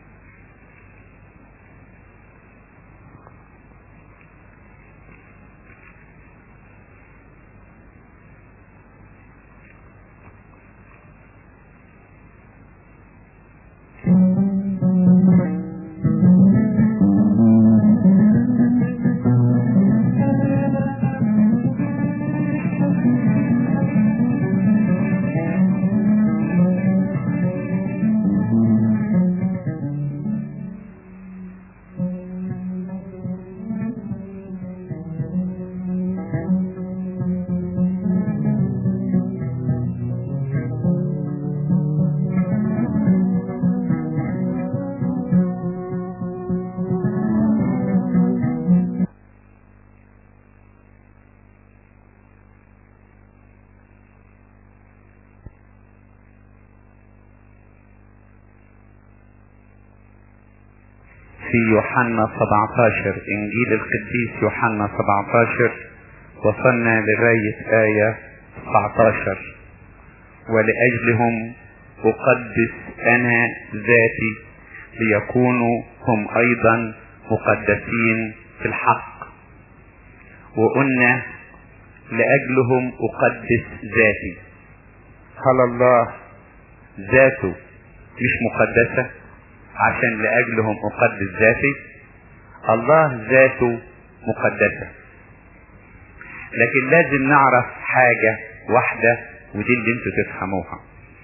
في يوحنا 17 انجيل القديس يوحنا 17 وصلنا لغاية آية 19 ولأجلهم أقدس أنا ذاتي ليكونوا هم أيضا مقدسين في الحق وقلنا لأجلهم أقدس ذاتي هل الله ذاته مش مقدسة عشان لأجلهم أقدس ذاتي الله ذاته مقدسة لكن لازم نعرف حاجة واحدة ودي اللي انتوا تفهموها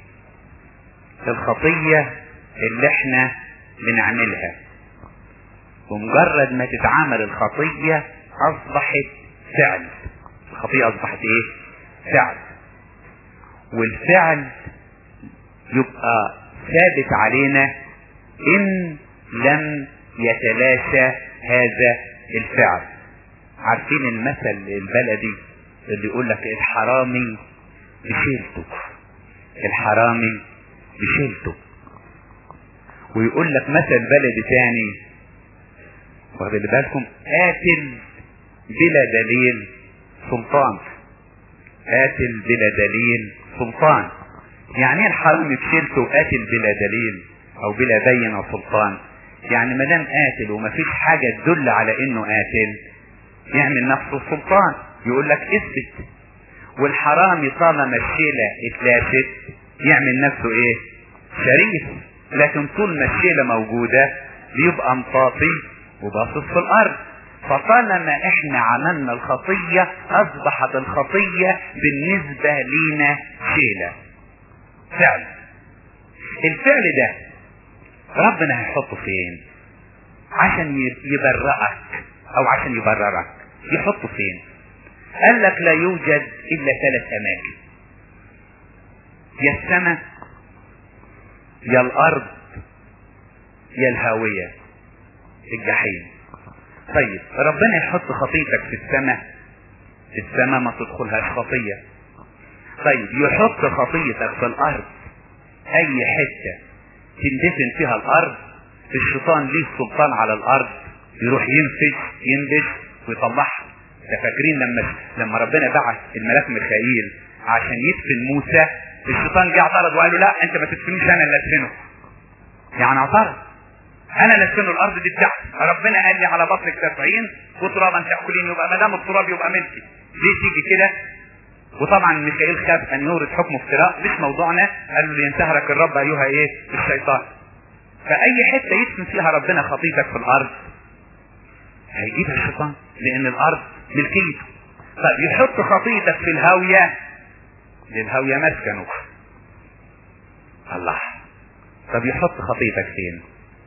الخطية اللي احنا بنعملها ومجرد ما تتعامل الخطية اصبحت فعل الخطية اصبحت ايه فعل والفعل يبقى ثابت علينا ان لم يتلاشى هذا الفعل عارفين المثل البلدي اللي يقول لك الحرامي بشيلته الحرامي بشيلته ويقول لك مثل بلدي تاني واخد بالكم قاتل بلا دليل سلطان قاتل بلا دليل سلطان يعني ايه الحرامي بشيلته قاتل بلا دليل او بلا بينة سلطان يعني ما دام قاتل ومفيش حاجة تدل على انه قاتل يعمل نفسه سلطان يقول لك اثبت والحرامي طالما الشيلة اتلاشت يعمل نفسه ايه شريف لكن طول ما الشيلة موجودة بيبقى مطاطي وباصص في الارض فطالما احنا عملنا الخطية اصبحت الخطية بالنسبة لينا شيلة فعل الفعل ده ربنا هيحطه فين عشان يبرئك او عشان يبررك يحطه فين قال لك لا يوجد الا ثلاث اماكن يا السماء يا الارض يا الهاوية الجحيم طيب ربنا يحط خطيتك في السماء السماء ما تدخلهاش خطية طيب يحط خطيتك في الارض اي حتة تندفن فيها الارض الشيطان ليه سلطان على الارض يروح ينفش ينبش ويطلعها فاكرين لما لما ربنا بعث الملاك ميخائيل عشان يدفن موسى الشيطان جه اعترض وقال له لا انت ما تدفنيش انا اللي ادفنه يعني اعترض انا نسكن الارض دي بتاعتي ربنا قال لي على بطنك تسعين وترابا تاكلين يبقى ما دام التراب يبقى ملكي ليه تيجي كده وطبعا ميخائيل خاف ان يورد حكم افتراء مش موضوعنا قال له لينتهرك الرب ايها ايه الشيطان فاي حته يدفن فيها ربنا خطيتك في الارض هيجيبها الشيطان لان الارض ملكيته طب يحط خطيتك في الهاويه للهاويه مسكنه الله طب يحط خطيتك فين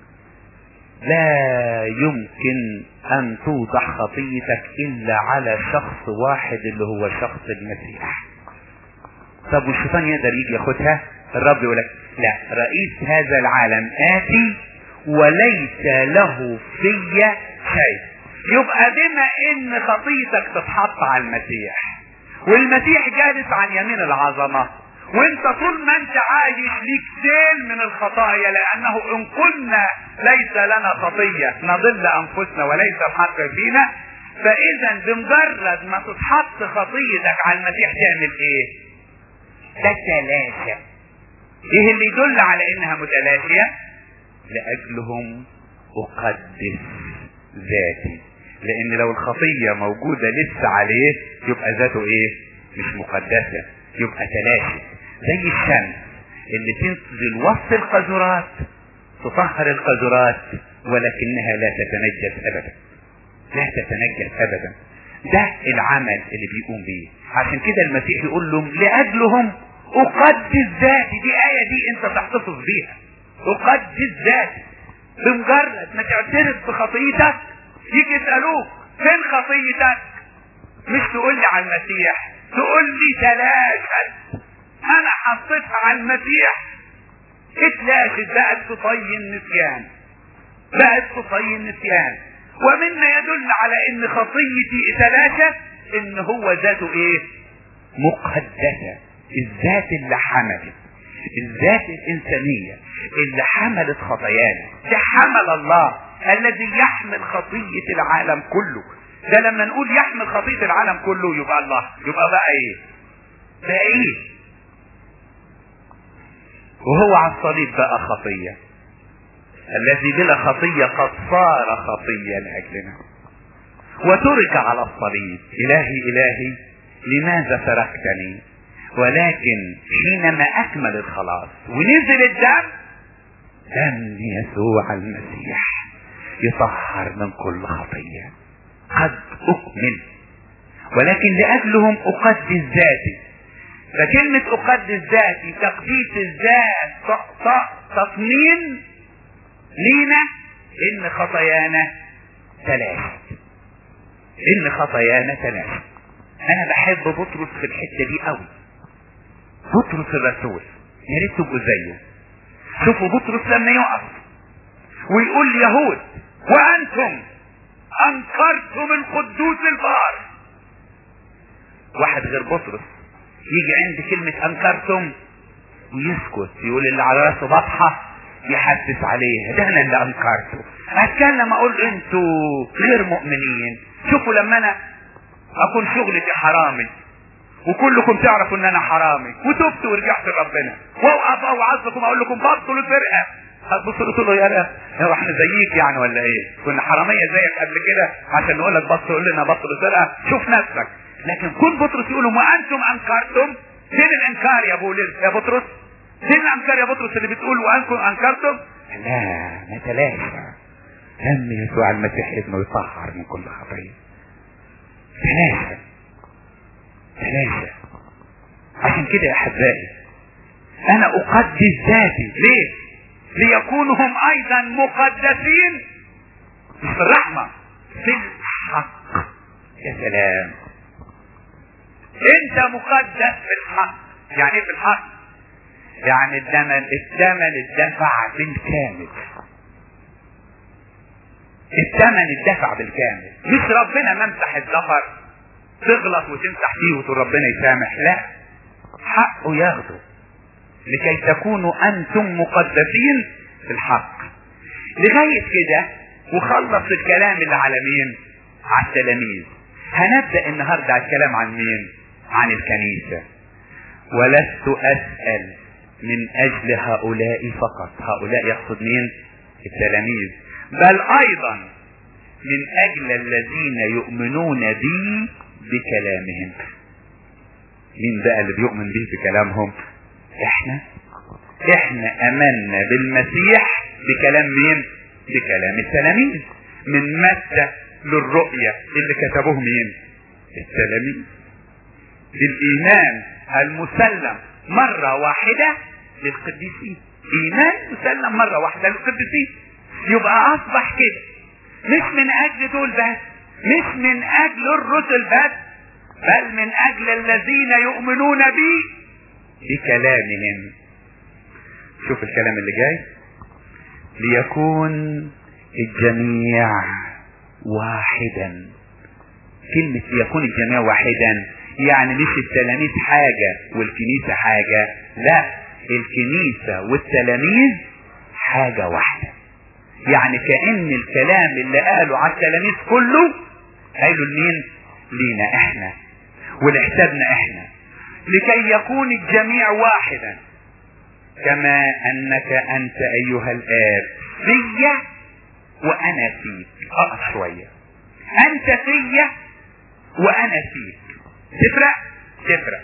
لا يمكن ان توضح خطيتك الا على شخص واحد اللي هو شخص المسيح طب والشيطان يقدر يجي ياخدها الرب يقول لك لا رئيس هذا العالم اتي وليس له في شيء يبقى بما ان خطيتك تتحط على المسيح والمسيح جالس عن يمين العظمه وانت طول ما انت عايش ليك سيل من الخطايا لانه ان كنا ليس لنا خطية نضل انفسنا وليس الحق فينا فاذا بمجرد ما تتحط خطيتك على المسيح تعمل ايه تتلاشى ايه اللي يدل على انها متلاشية لاجلهم اقدس ذاتي لان لو الخطية موجودة لسه عليه يبقى ذاته ايه مش مقدسة يبقى تلاشي زي الشمس اللي تنزل وسط القذرات تطهر القذرات ولكنها لا تتنجس ابدا لا تتنجس ابدا ده العمل اللي بيقوم بيه عشان كده المسيح يقول لهم لاجلهم اقدس ذاتي دي ايه دي انت تحتفظ بيها اقدس ذاتي بمجرد ما تعترف بخطيتك يجي يسالوك فين خطيتك مش تقول لي على المسيح تقول لي تلاشت انا حطيتها على المسيح اتلاشت بقت تطي النسيان بقت تطي النسيان ومما يدل على ان خطيتي اتلاشت ان هو ذاته ايه مقدسة الذات اللي حملت الذات الانسانية اللي حملت خطايانا ده حمل الله الذي يحمل خطية العالم كله ده لما نقول يحمل خطية العالم كله يبقى الله يبقى بقى ايه بقى ايه وهو على الصليب بقى خطية الذي بلا خطية قد صار خطية لأجلنا وترك على الصليب إلهي إلهي لماذا تركتني ولكن حينما أكمل الخلاص ونزل الدم دم يسوع المسيح يطهر من كل خطية قد أكمل ولكن لأجلهم أقدس ذاتي فكلمة أقدس ذاتي تقديس الذات تصميم لينا إن خطايانا تلاشت إن خطايانا تلاشت أنا بحب بطرس في الحتة دي قوي بطرس الرسول يا ريت تبقوا زيه شوفوا بطرس لما يقف ويقول يهود وأنتم أنكرتم القدوس البار واحد غير بطرس يجي عند كلمة أنكرتم ويسكت يقول اللي على راسه بطحة يحدث عليه ده أنا اللي أنكرته أتكلم أقول أنتوا غير مؤمنين شوفوا لما أنا أكون شغلتي حرامي وكلكم تعرفوا ان انا حرامي وتبت ورجعت لربنا واوقف اوعظكم اقول لكم بطلوا الفرقه هتبصوا تقولوا يا لا هو احنا زيك يعني ولا ايه كنا حراميه زيك قبل كده عشان نقول لك بطل تقول لنا بطل الفرقه شوف نفسك لكن كل بطرس يقولوا وانتم انكرتم فين الانكار يا ابو يا بطرس فين الانكار يا بطرس اللي بتقول وانتم انكرتم لا نتلاشى دم يسوع المسيح ابنه يطهر من كل خطيه تلاشى تلاشى عشان كده يا احبائي انا اقدس ذاتي ليه ليكونوا هم ايضا مقدسين مش في الرحمه في الحق يا سلام انت مقدس في الحق يعني ايه في الحق يعني الثمن الثمن الدفع بالكامل الثمن الدفع بالكامل مش ربنا ممسح الظفر تغلط وتمسح فيه وتقول ربنا يسامح لا حقه ياخده لكي تكونوا انتم مقدسين في الحق لغاية كده وخلص الكلام اللي على مين على التلاميذ هنبدأ النهاردة على الكلام عن مين عن الكنيسة ولست أسأل من أجل هؤلاء فقط هؤلاء يقصد مين التلاميذ بل ايضا من اجل الذين يؤمنون بي بكلامهم مين بقى اللي بيؤمن به بكلامهم احنا احنا امنا بالمسيح بكلام مين بكلام التلاميذ من متى للرؤية اللي كتبوه مين التلاميذ بالايمان المسلم مرة واحدة للقديسين ايمان مسلم مرة واحدة للقديسين يبقى اصبح كده مش من اجل دول بس مش من اجل الرسل بس بل من اجل الذين يؤمنون بي بكلامهم شوف الكلام اللي جاي ليكون الجميع واحدا كلمة ليكون الجميع واحدا يعني مش التلاميذ حاجة والكنيسة حاجة لا الكنيسة والتلاميذ حاجة واحدة يعني كأن الكلام اللي قاله على التلاميذ كله قالوا لمين لينا احنا ولحسابنا احنا لكي يكون الجميع واحدا كما انك انت ايها الاب فيا وانا فيك اقف شوية انت فيا وانا فيك تفرق تفرق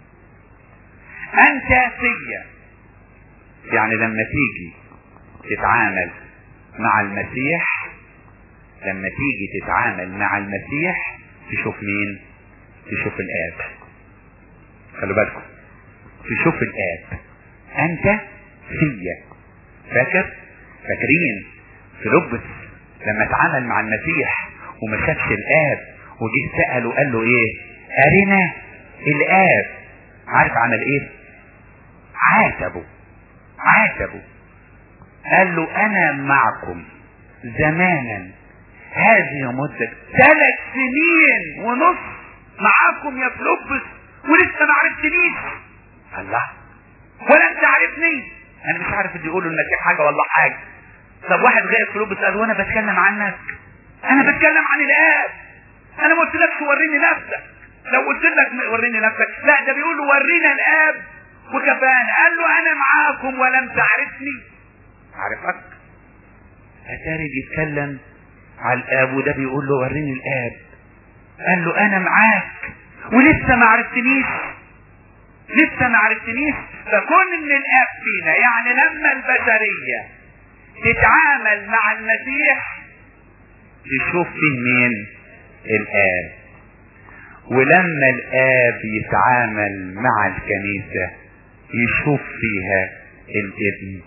انت فيا يعني لما تيجي تتعامل مع المسيح لما تيجي تتعامل مع المسيح تشوف مين تشوف الاب خلوا بالكم تشوف الاب انت فيا فاكر فاكرين فيلبس لما اتعامل مع المسيح وما شافش الاب وجه سأله قال له ايه ارنا الاب عارف عمل ايه عاتبه عاتبه قال له انا معكم زمانا هذه مدة ثلاث سنين ونص معاكم يا فلوبس ولسه ما عرفتنيش الله ولا انت عارفني انا مش عارف اللي يقولوا المسيح حاجه والله حاجه طب واحد غير فلوبس قال وانا بتكلم عنك انا بتكلم عن الاب انا ما قلتلكش وريني نفسك لو قلت لك وريني نفسك لا ده بيقول له ورينا الاب وكفانا قال له انا معاكم ولم تعرفني عرفك اتاري بيتكلم على الاب وده بيقول له وريني الاب قال له انا معاك ولسه ما عرفتنيش لسه ما عرفتنيش فكون ان الاب فينا يعني لما البشريه تتعامل مع المسيح تشوف فيه مين الاب ولما الاب يتعامل مع الكنيسه يشوف فيها الابن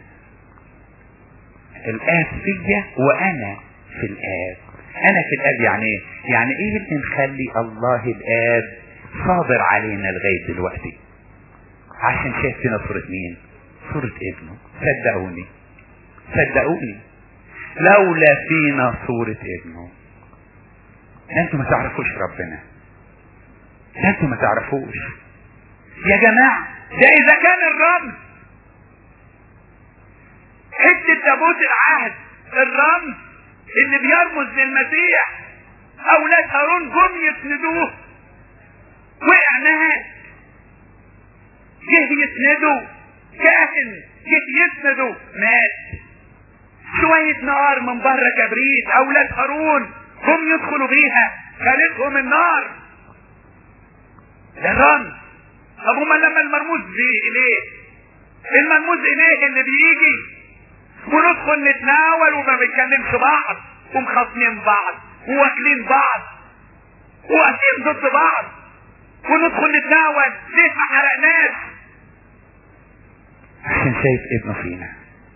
الاب فيا وانا في الاب انا في الاب يعني ايه يعني ايه اللي مخلي الله الاب صابر علينا لغايه دلوقتي عشان شايف فينا صورة مين صورة ابنه صدقوني صدقوني لولا فينا صورة ابنه انتوا ما تعرفوش ربنا انتوا ما تعرفوش يا جماعة ده اذا كان الرمز حتة تابوت العهد الرمز اللي بيرمز للمسيح اولاد هارون جم يسندوه وقع مات جه يسنده كاهن جه يسنده مات شوية نار من بره كبريت اولاد هارون هم يدخلوا بيها خالتهم النار ده الرمز طب هما لما المرموز بيه اليه المرموز اليه اللي بيجي وندخل نتناول وما بنتكلمش بعض ومخاصمين بعض وواكلين بعض وواقفين ضد بعض وندخل نتناول ليه ما حرقناش عشان شايف ابنه فينا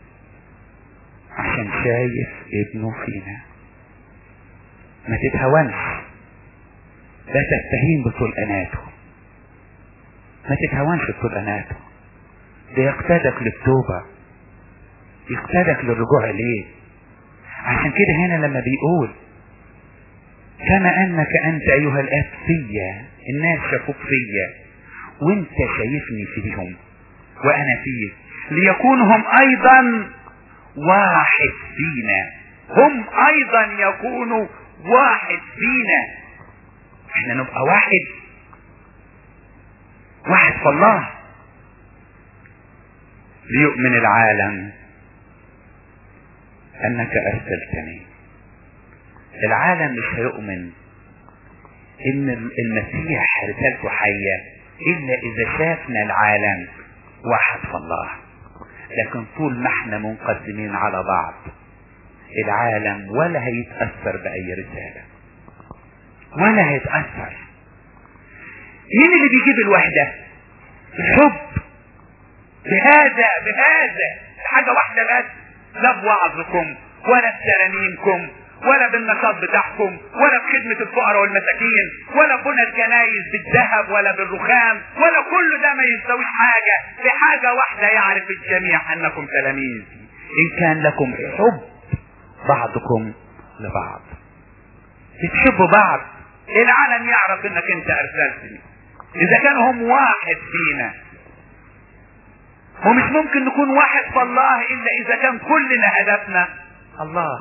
عشان شايف ابنه فينا ما تتهونش لا تستهين بطلقناته ما تتهونش بطلقناته ده يقتادك للتوبة يقتادك للرجوع اليه عشان كده هنا لما بيقول كما انك انت ايها الاب فيا الناس شافوك فيا وانت شايفني فيهم وانا فيك ليكونوا هم ايضا واحد فينا هم ايضا يكونوا واحد فينا احنا نبقى واحد واحد في الله ليؤمن العالم انك ارسلتني العالم مش هيؤمن ان المسيح رسالته حية الا اذا شافنا العالم واحد في الله لكن طول ما احنا منقسمين على بعض العالم ولا هيتأثر بأي رسالة ولا هيتأثر مين اللي بيجيب الوحدة الحب بهذا بهذا حاجة واحدة بس لا بوعظكم ولا بترانيمكم ولا بالنشاط بتاعكم ولا بخدمة الفقراء والمساكين ولا بنى الكنايس بالذهب ولا بالرخام ولا كل ده ما يساويش حاجة بحاجة واحدة يعرف الجميع أنكم تلاميذ إن كان لكم حب بعضكم لبعض تحبوا بعض العالم يعرف انك انت ارسلتني اذا كانوا هم واحد فينا ومش ممكن نكون واحد في الله الا اذا كان كلنا هدفنا الله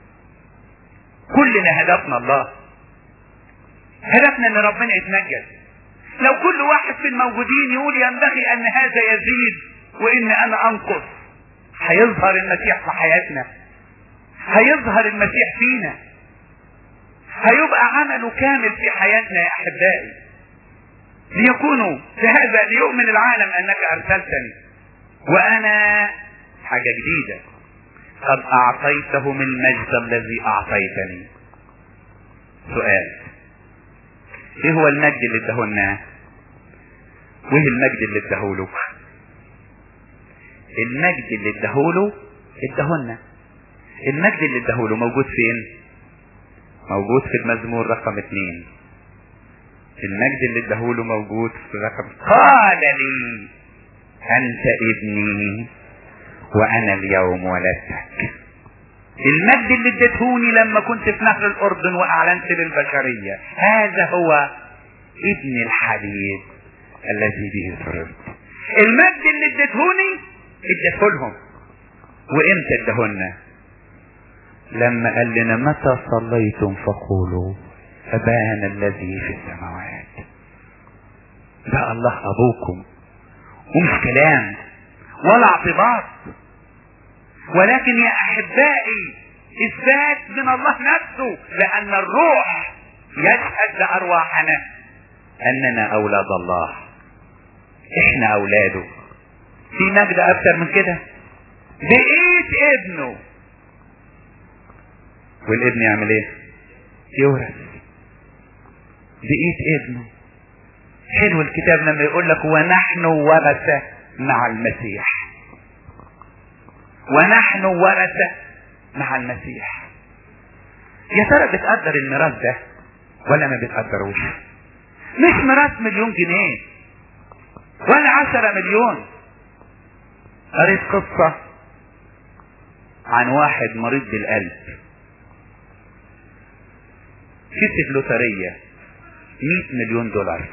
كلنا هدفنا الله هدفنا ان ربنا يتمجد لو كل واحد في الموجودين يقول ينبغي ان هذا يزيد وان انا انقص هيظهر المسيح في حياتنا هيظهر المسيح فينا هيبقى عمله كامل في حياتنا يا احبائي ليكونوا في هذا ليؤمن العالم انك ارسلتني وانا حاجة جديدة قد اعطيته من المجد الذي اعطيتني سؤال ايه هو المجد اللي ادهولنا وايه المجد اللي ادهوله المجد اللي ادهوله ادهولنا المجد اللي ادهوله موجود فين موجود في المزمور رقم اثنين المجد اللي ادهوله موجود في رقم قال لي انت ابني وانا اليوم ولدتك المجد اللي اديتهوني لما كنت في نهر الاردن واعلنت للبشرية هذا هو ابن الحبيب الذي به سررت المجد اللي اديتهوني اديته لهم وامتى ادهولنا لما قال لنا متى صليتم فقولوا أبانا الذي في السماوات ده الله أبوكم ومش كلام ولا اعتباط ولكن يا أحبائي إثبات من الله نفسه لأن الروح يشهد لأرواحنا أننا أولاد الله إحنا أولاده في مجد أكثر من كده بقيت ابنه والابن يعمل ايه يورث بقيت ابنه حلو الكتاب لما يقول لك ونحن ورثة مع المسيح ونحن ورثة مع المسيح يا ترى بتقدر الميراث ده ولا ما بتقدروش مش ميراث مليون جنيه ولا عشرة مليون قريت قصة عن واحد مريض بالقلب كسب لوترية 100 مليون دولار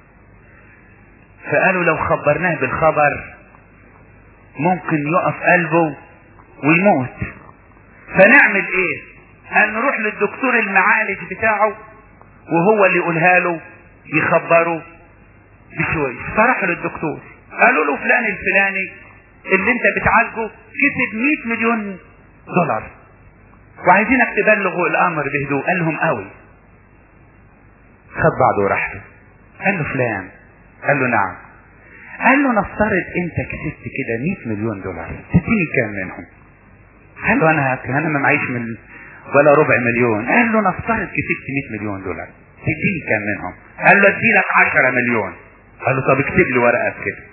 فقالوا لو خبرناه بالخبر ممكن يقف قلبه ويموت فنعمل ايه قال نروح للدكتور المعالج بتاعه وهو اللي يقولها له يخبره بشويش فراح للدكتور قالوا له فلان الفلاني اللي انت بتعالجه كسب 100 مليون دولار وعايزينك تبلغوا الامر بهدوء قال لهم قوي خد بعضه وراح له قال له فلان قال له نعم قال له نفترض انت كسبت كده 100 مليون دولار تديني كام منهم قال له انا انا ما معيش من ولا ربع مليون قال له نفترض كسبت 100 مليون دولار تديني كام منهم قال له ادي لك 10 مليون قال له طب اكتب لي ورقه كده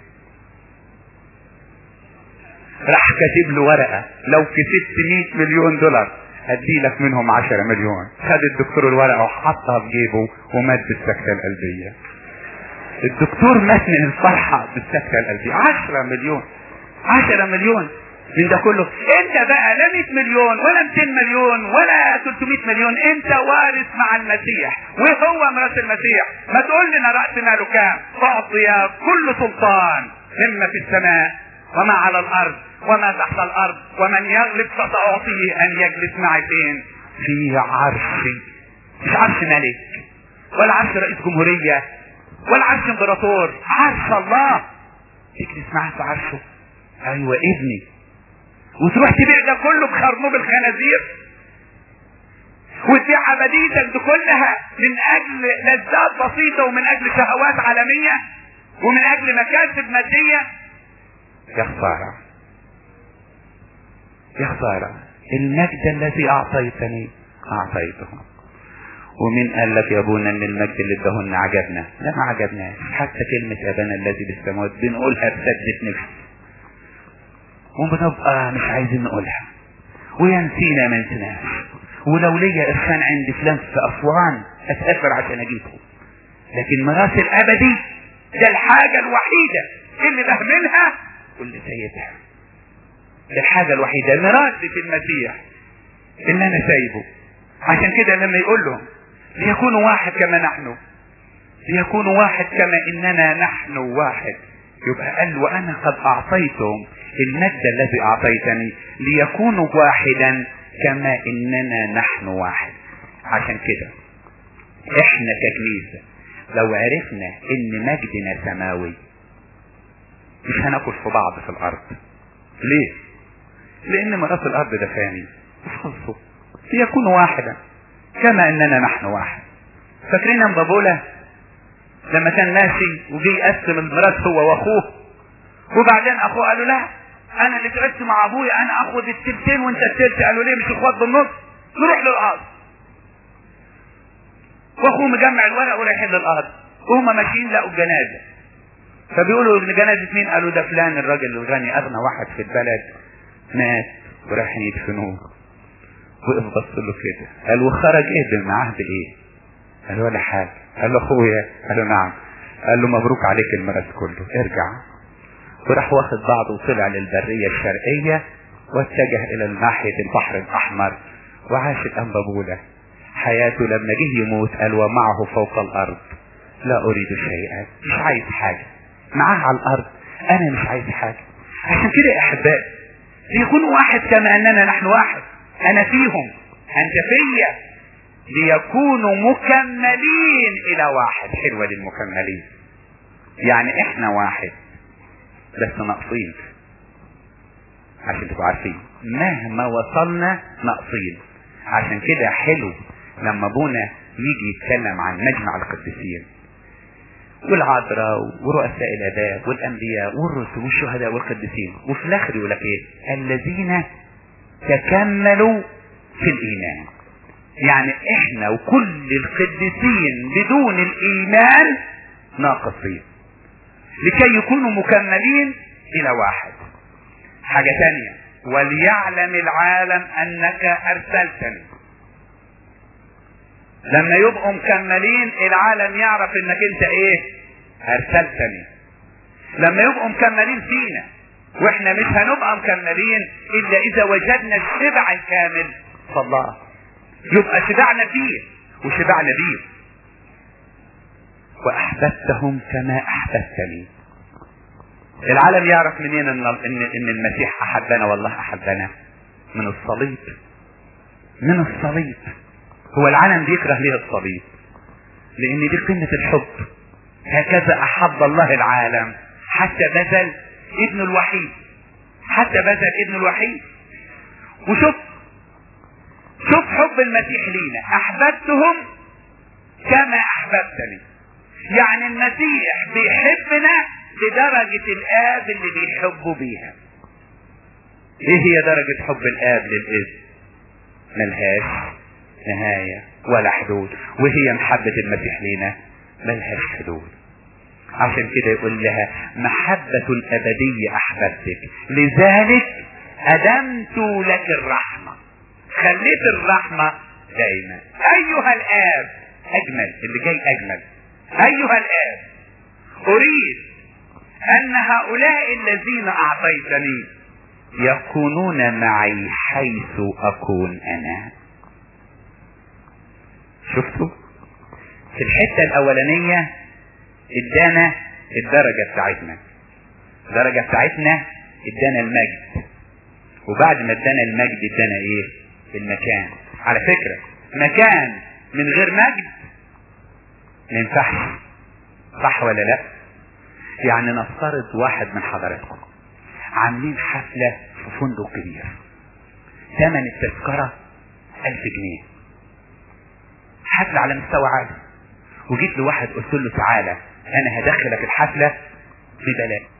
راح كاتب له ورقه لو كسبت 100 مليون دولار هدي لك منهم 10 مليون خد الدكتور الورقه وحطها في جيبه ومات بالسكته القلبيه الدكتور مات من الفرحه بالسكته القلبيه 10 مليون 10 مليون من ده كله انت بقى لا 100 مليون ولا 200 مليون ولا 300 مليون انت وارث مع المسيح وهو ميراث المسيح ما تقول لنا راس ماله كام اعطي كل سلطان مما في السماء وما على الارض وما تحت الارض ومن يغلب فساعطيه ان يجلس معي فين في عرشي مش عرش ملك ولا عرش رئيس جمهورية ولا عرش امبراطور عرش الله تجلس معاه في عرشه ايوه ابني وتروح تبيع ده كله بخرنوب الخنازير وتبيع عبديتك دي كلها من اجل لذات بسيطة ومن اجل شهوات عالمية ومن اجل مكاسب مادية يا خسارة يا خسارة المجد الذي اعطيتني اعطيته ومين قال لك يا ابونا ان المجد اللي اداهن عجبنا لا ما عجبناش حتى كلمة ابانا الذي بالسماوات بنقولها بسدة نفس وبنبقى مش عايزين نقولها وينسينا ما نسيناش ولو ليا ارسان عند فلان في اسوان اسافر عشان اجيبه لكن ميراث الابدي ده الحاجة الوحيدة اللي بهملها واللي سايبها ده الحاجة الوحيدة ميراثي في المسيح اللي انا سايبه عشان كده لما يقول لهم ليكونوا واحد كما نحن ليكونوا واحد كما اننا نحن واحد يبقى قال وانا قد اعطيتهم المجد الذي اعطيتني ليكونوا واحدا كما اننا نحن واحد عشان كده احنا ككنيسة لو عرفنا ان مجدنا سماوي مش هناكل في بعض في الارض ليه لان ميراث الارض ده فاني خلصوا ليكون واحدا كما اننا نحن واحد فاكرين ام بابولا لما كان ماشي وجي يقسم الميراث هو واخوه وبعدين اخوه قال له لا انا اللي تعبت مع ابويا انا اخد التلتين وانت التلت قالوا ليه مش اخوات بالنص نروح للارض واخوه مجمع الورق ورايحين للارض وهم ماشيين لقوا الجنازه فبيقولوا ان جنازه مين قالوا ده فلان الراجل الغني اغنى واحد في البلد مات ورايحين يدفنوه وقف بص له كده قال وخرج ايه معاه بايه قال له ولا حاجه قال له اخويا قال له نعم قال له مبروك عليك الميراث كله ارجع وراح واخد بعضه وطلع للبريه الشرقيه واتجه الى ناحيه البحر الاحمر وعاش الانبابوله حياته لما جه يموت قال ومعه فوق الارض لا اريد شيئا مش عايز حاجه معاه على الارض انا مش عايز حاجه عشان كده يا احبائي ليكونوا واحد كما اننا نحن واحد انا فيهم انت فيا ليكونوا مكملين الى واحد حلوة للمكملين يعني احنا واحد بس ناقصين عشان تبقوا عارفين مهما وصلنا ناقصين عشان كده حلو لما ابونا يجي يتكلم عن مجمع القديسين والعذراء ورؤساء الاباء والانبياء والرسل والشهداء والقديسين وفي الاخر يقول لك ايه الذين تكملوا في الايمان يعني احنا وكل القديسين بدون الايمان ناقصين لكي يكونوا مكملين الى واحد حاجة تانية وليعلم العالم انك ارسلتني لما يبقوا مكملين العالم يعرف انك انت ايه ارسلتني لما يبقوا مكملين فينا واحنا مش هنبقى مكملين الا اذا وجدنا الشبع الكامل في الله يبقى شبعنا فيه وشبعنا بيه واحببتهم كما احببتني العالم يعرف منين ان ان ان المسيح احبنا والله احبنا من الصليب من الصليب هو العالم بيكره ليه الصليب لان دي قمة الحب هكذا احب الله العالم حتى بذل ابنه الوحيد حتى بذل ابنه الوحيد وشوف شوف حب المسيح لينا احببتهم كما احببتني يعني المسيح بيحبنا بدرجة الاب اللي بيحبه بيها ايه هي درجة حب الاب للابن ملهاش نهاية ولا حدود وهي محبة المسيح لينا ملهاش حدود عشان كده يقول لها محبة أبدية أحببتك لذلك أدمت لك الرحمة خليت الرحمة دايما أيها الآب أجمل اللي جاي أجمل أيها الآب أريد أن هؤلاء الذين أعطيتني يكونون معي حيث أكون أنا شفتوا في الحتة الأولانية ادانا الدرجة بتاعتنا الدرجة بتاعتنا ادانا المجد وبعد ما ادانا المجد ادانا ايه المكان على فكرة مكان من غير مجد ما ينفعش صح ولا لا يعني نفترض واحد من حضراتكم عاملين حفلة في فندق كبير ثمن التذكرة ألف جنيه حفلة على مستوى عالي وجيت لواحد قلت له تعالى انا هدخلك الحفلة ببلاش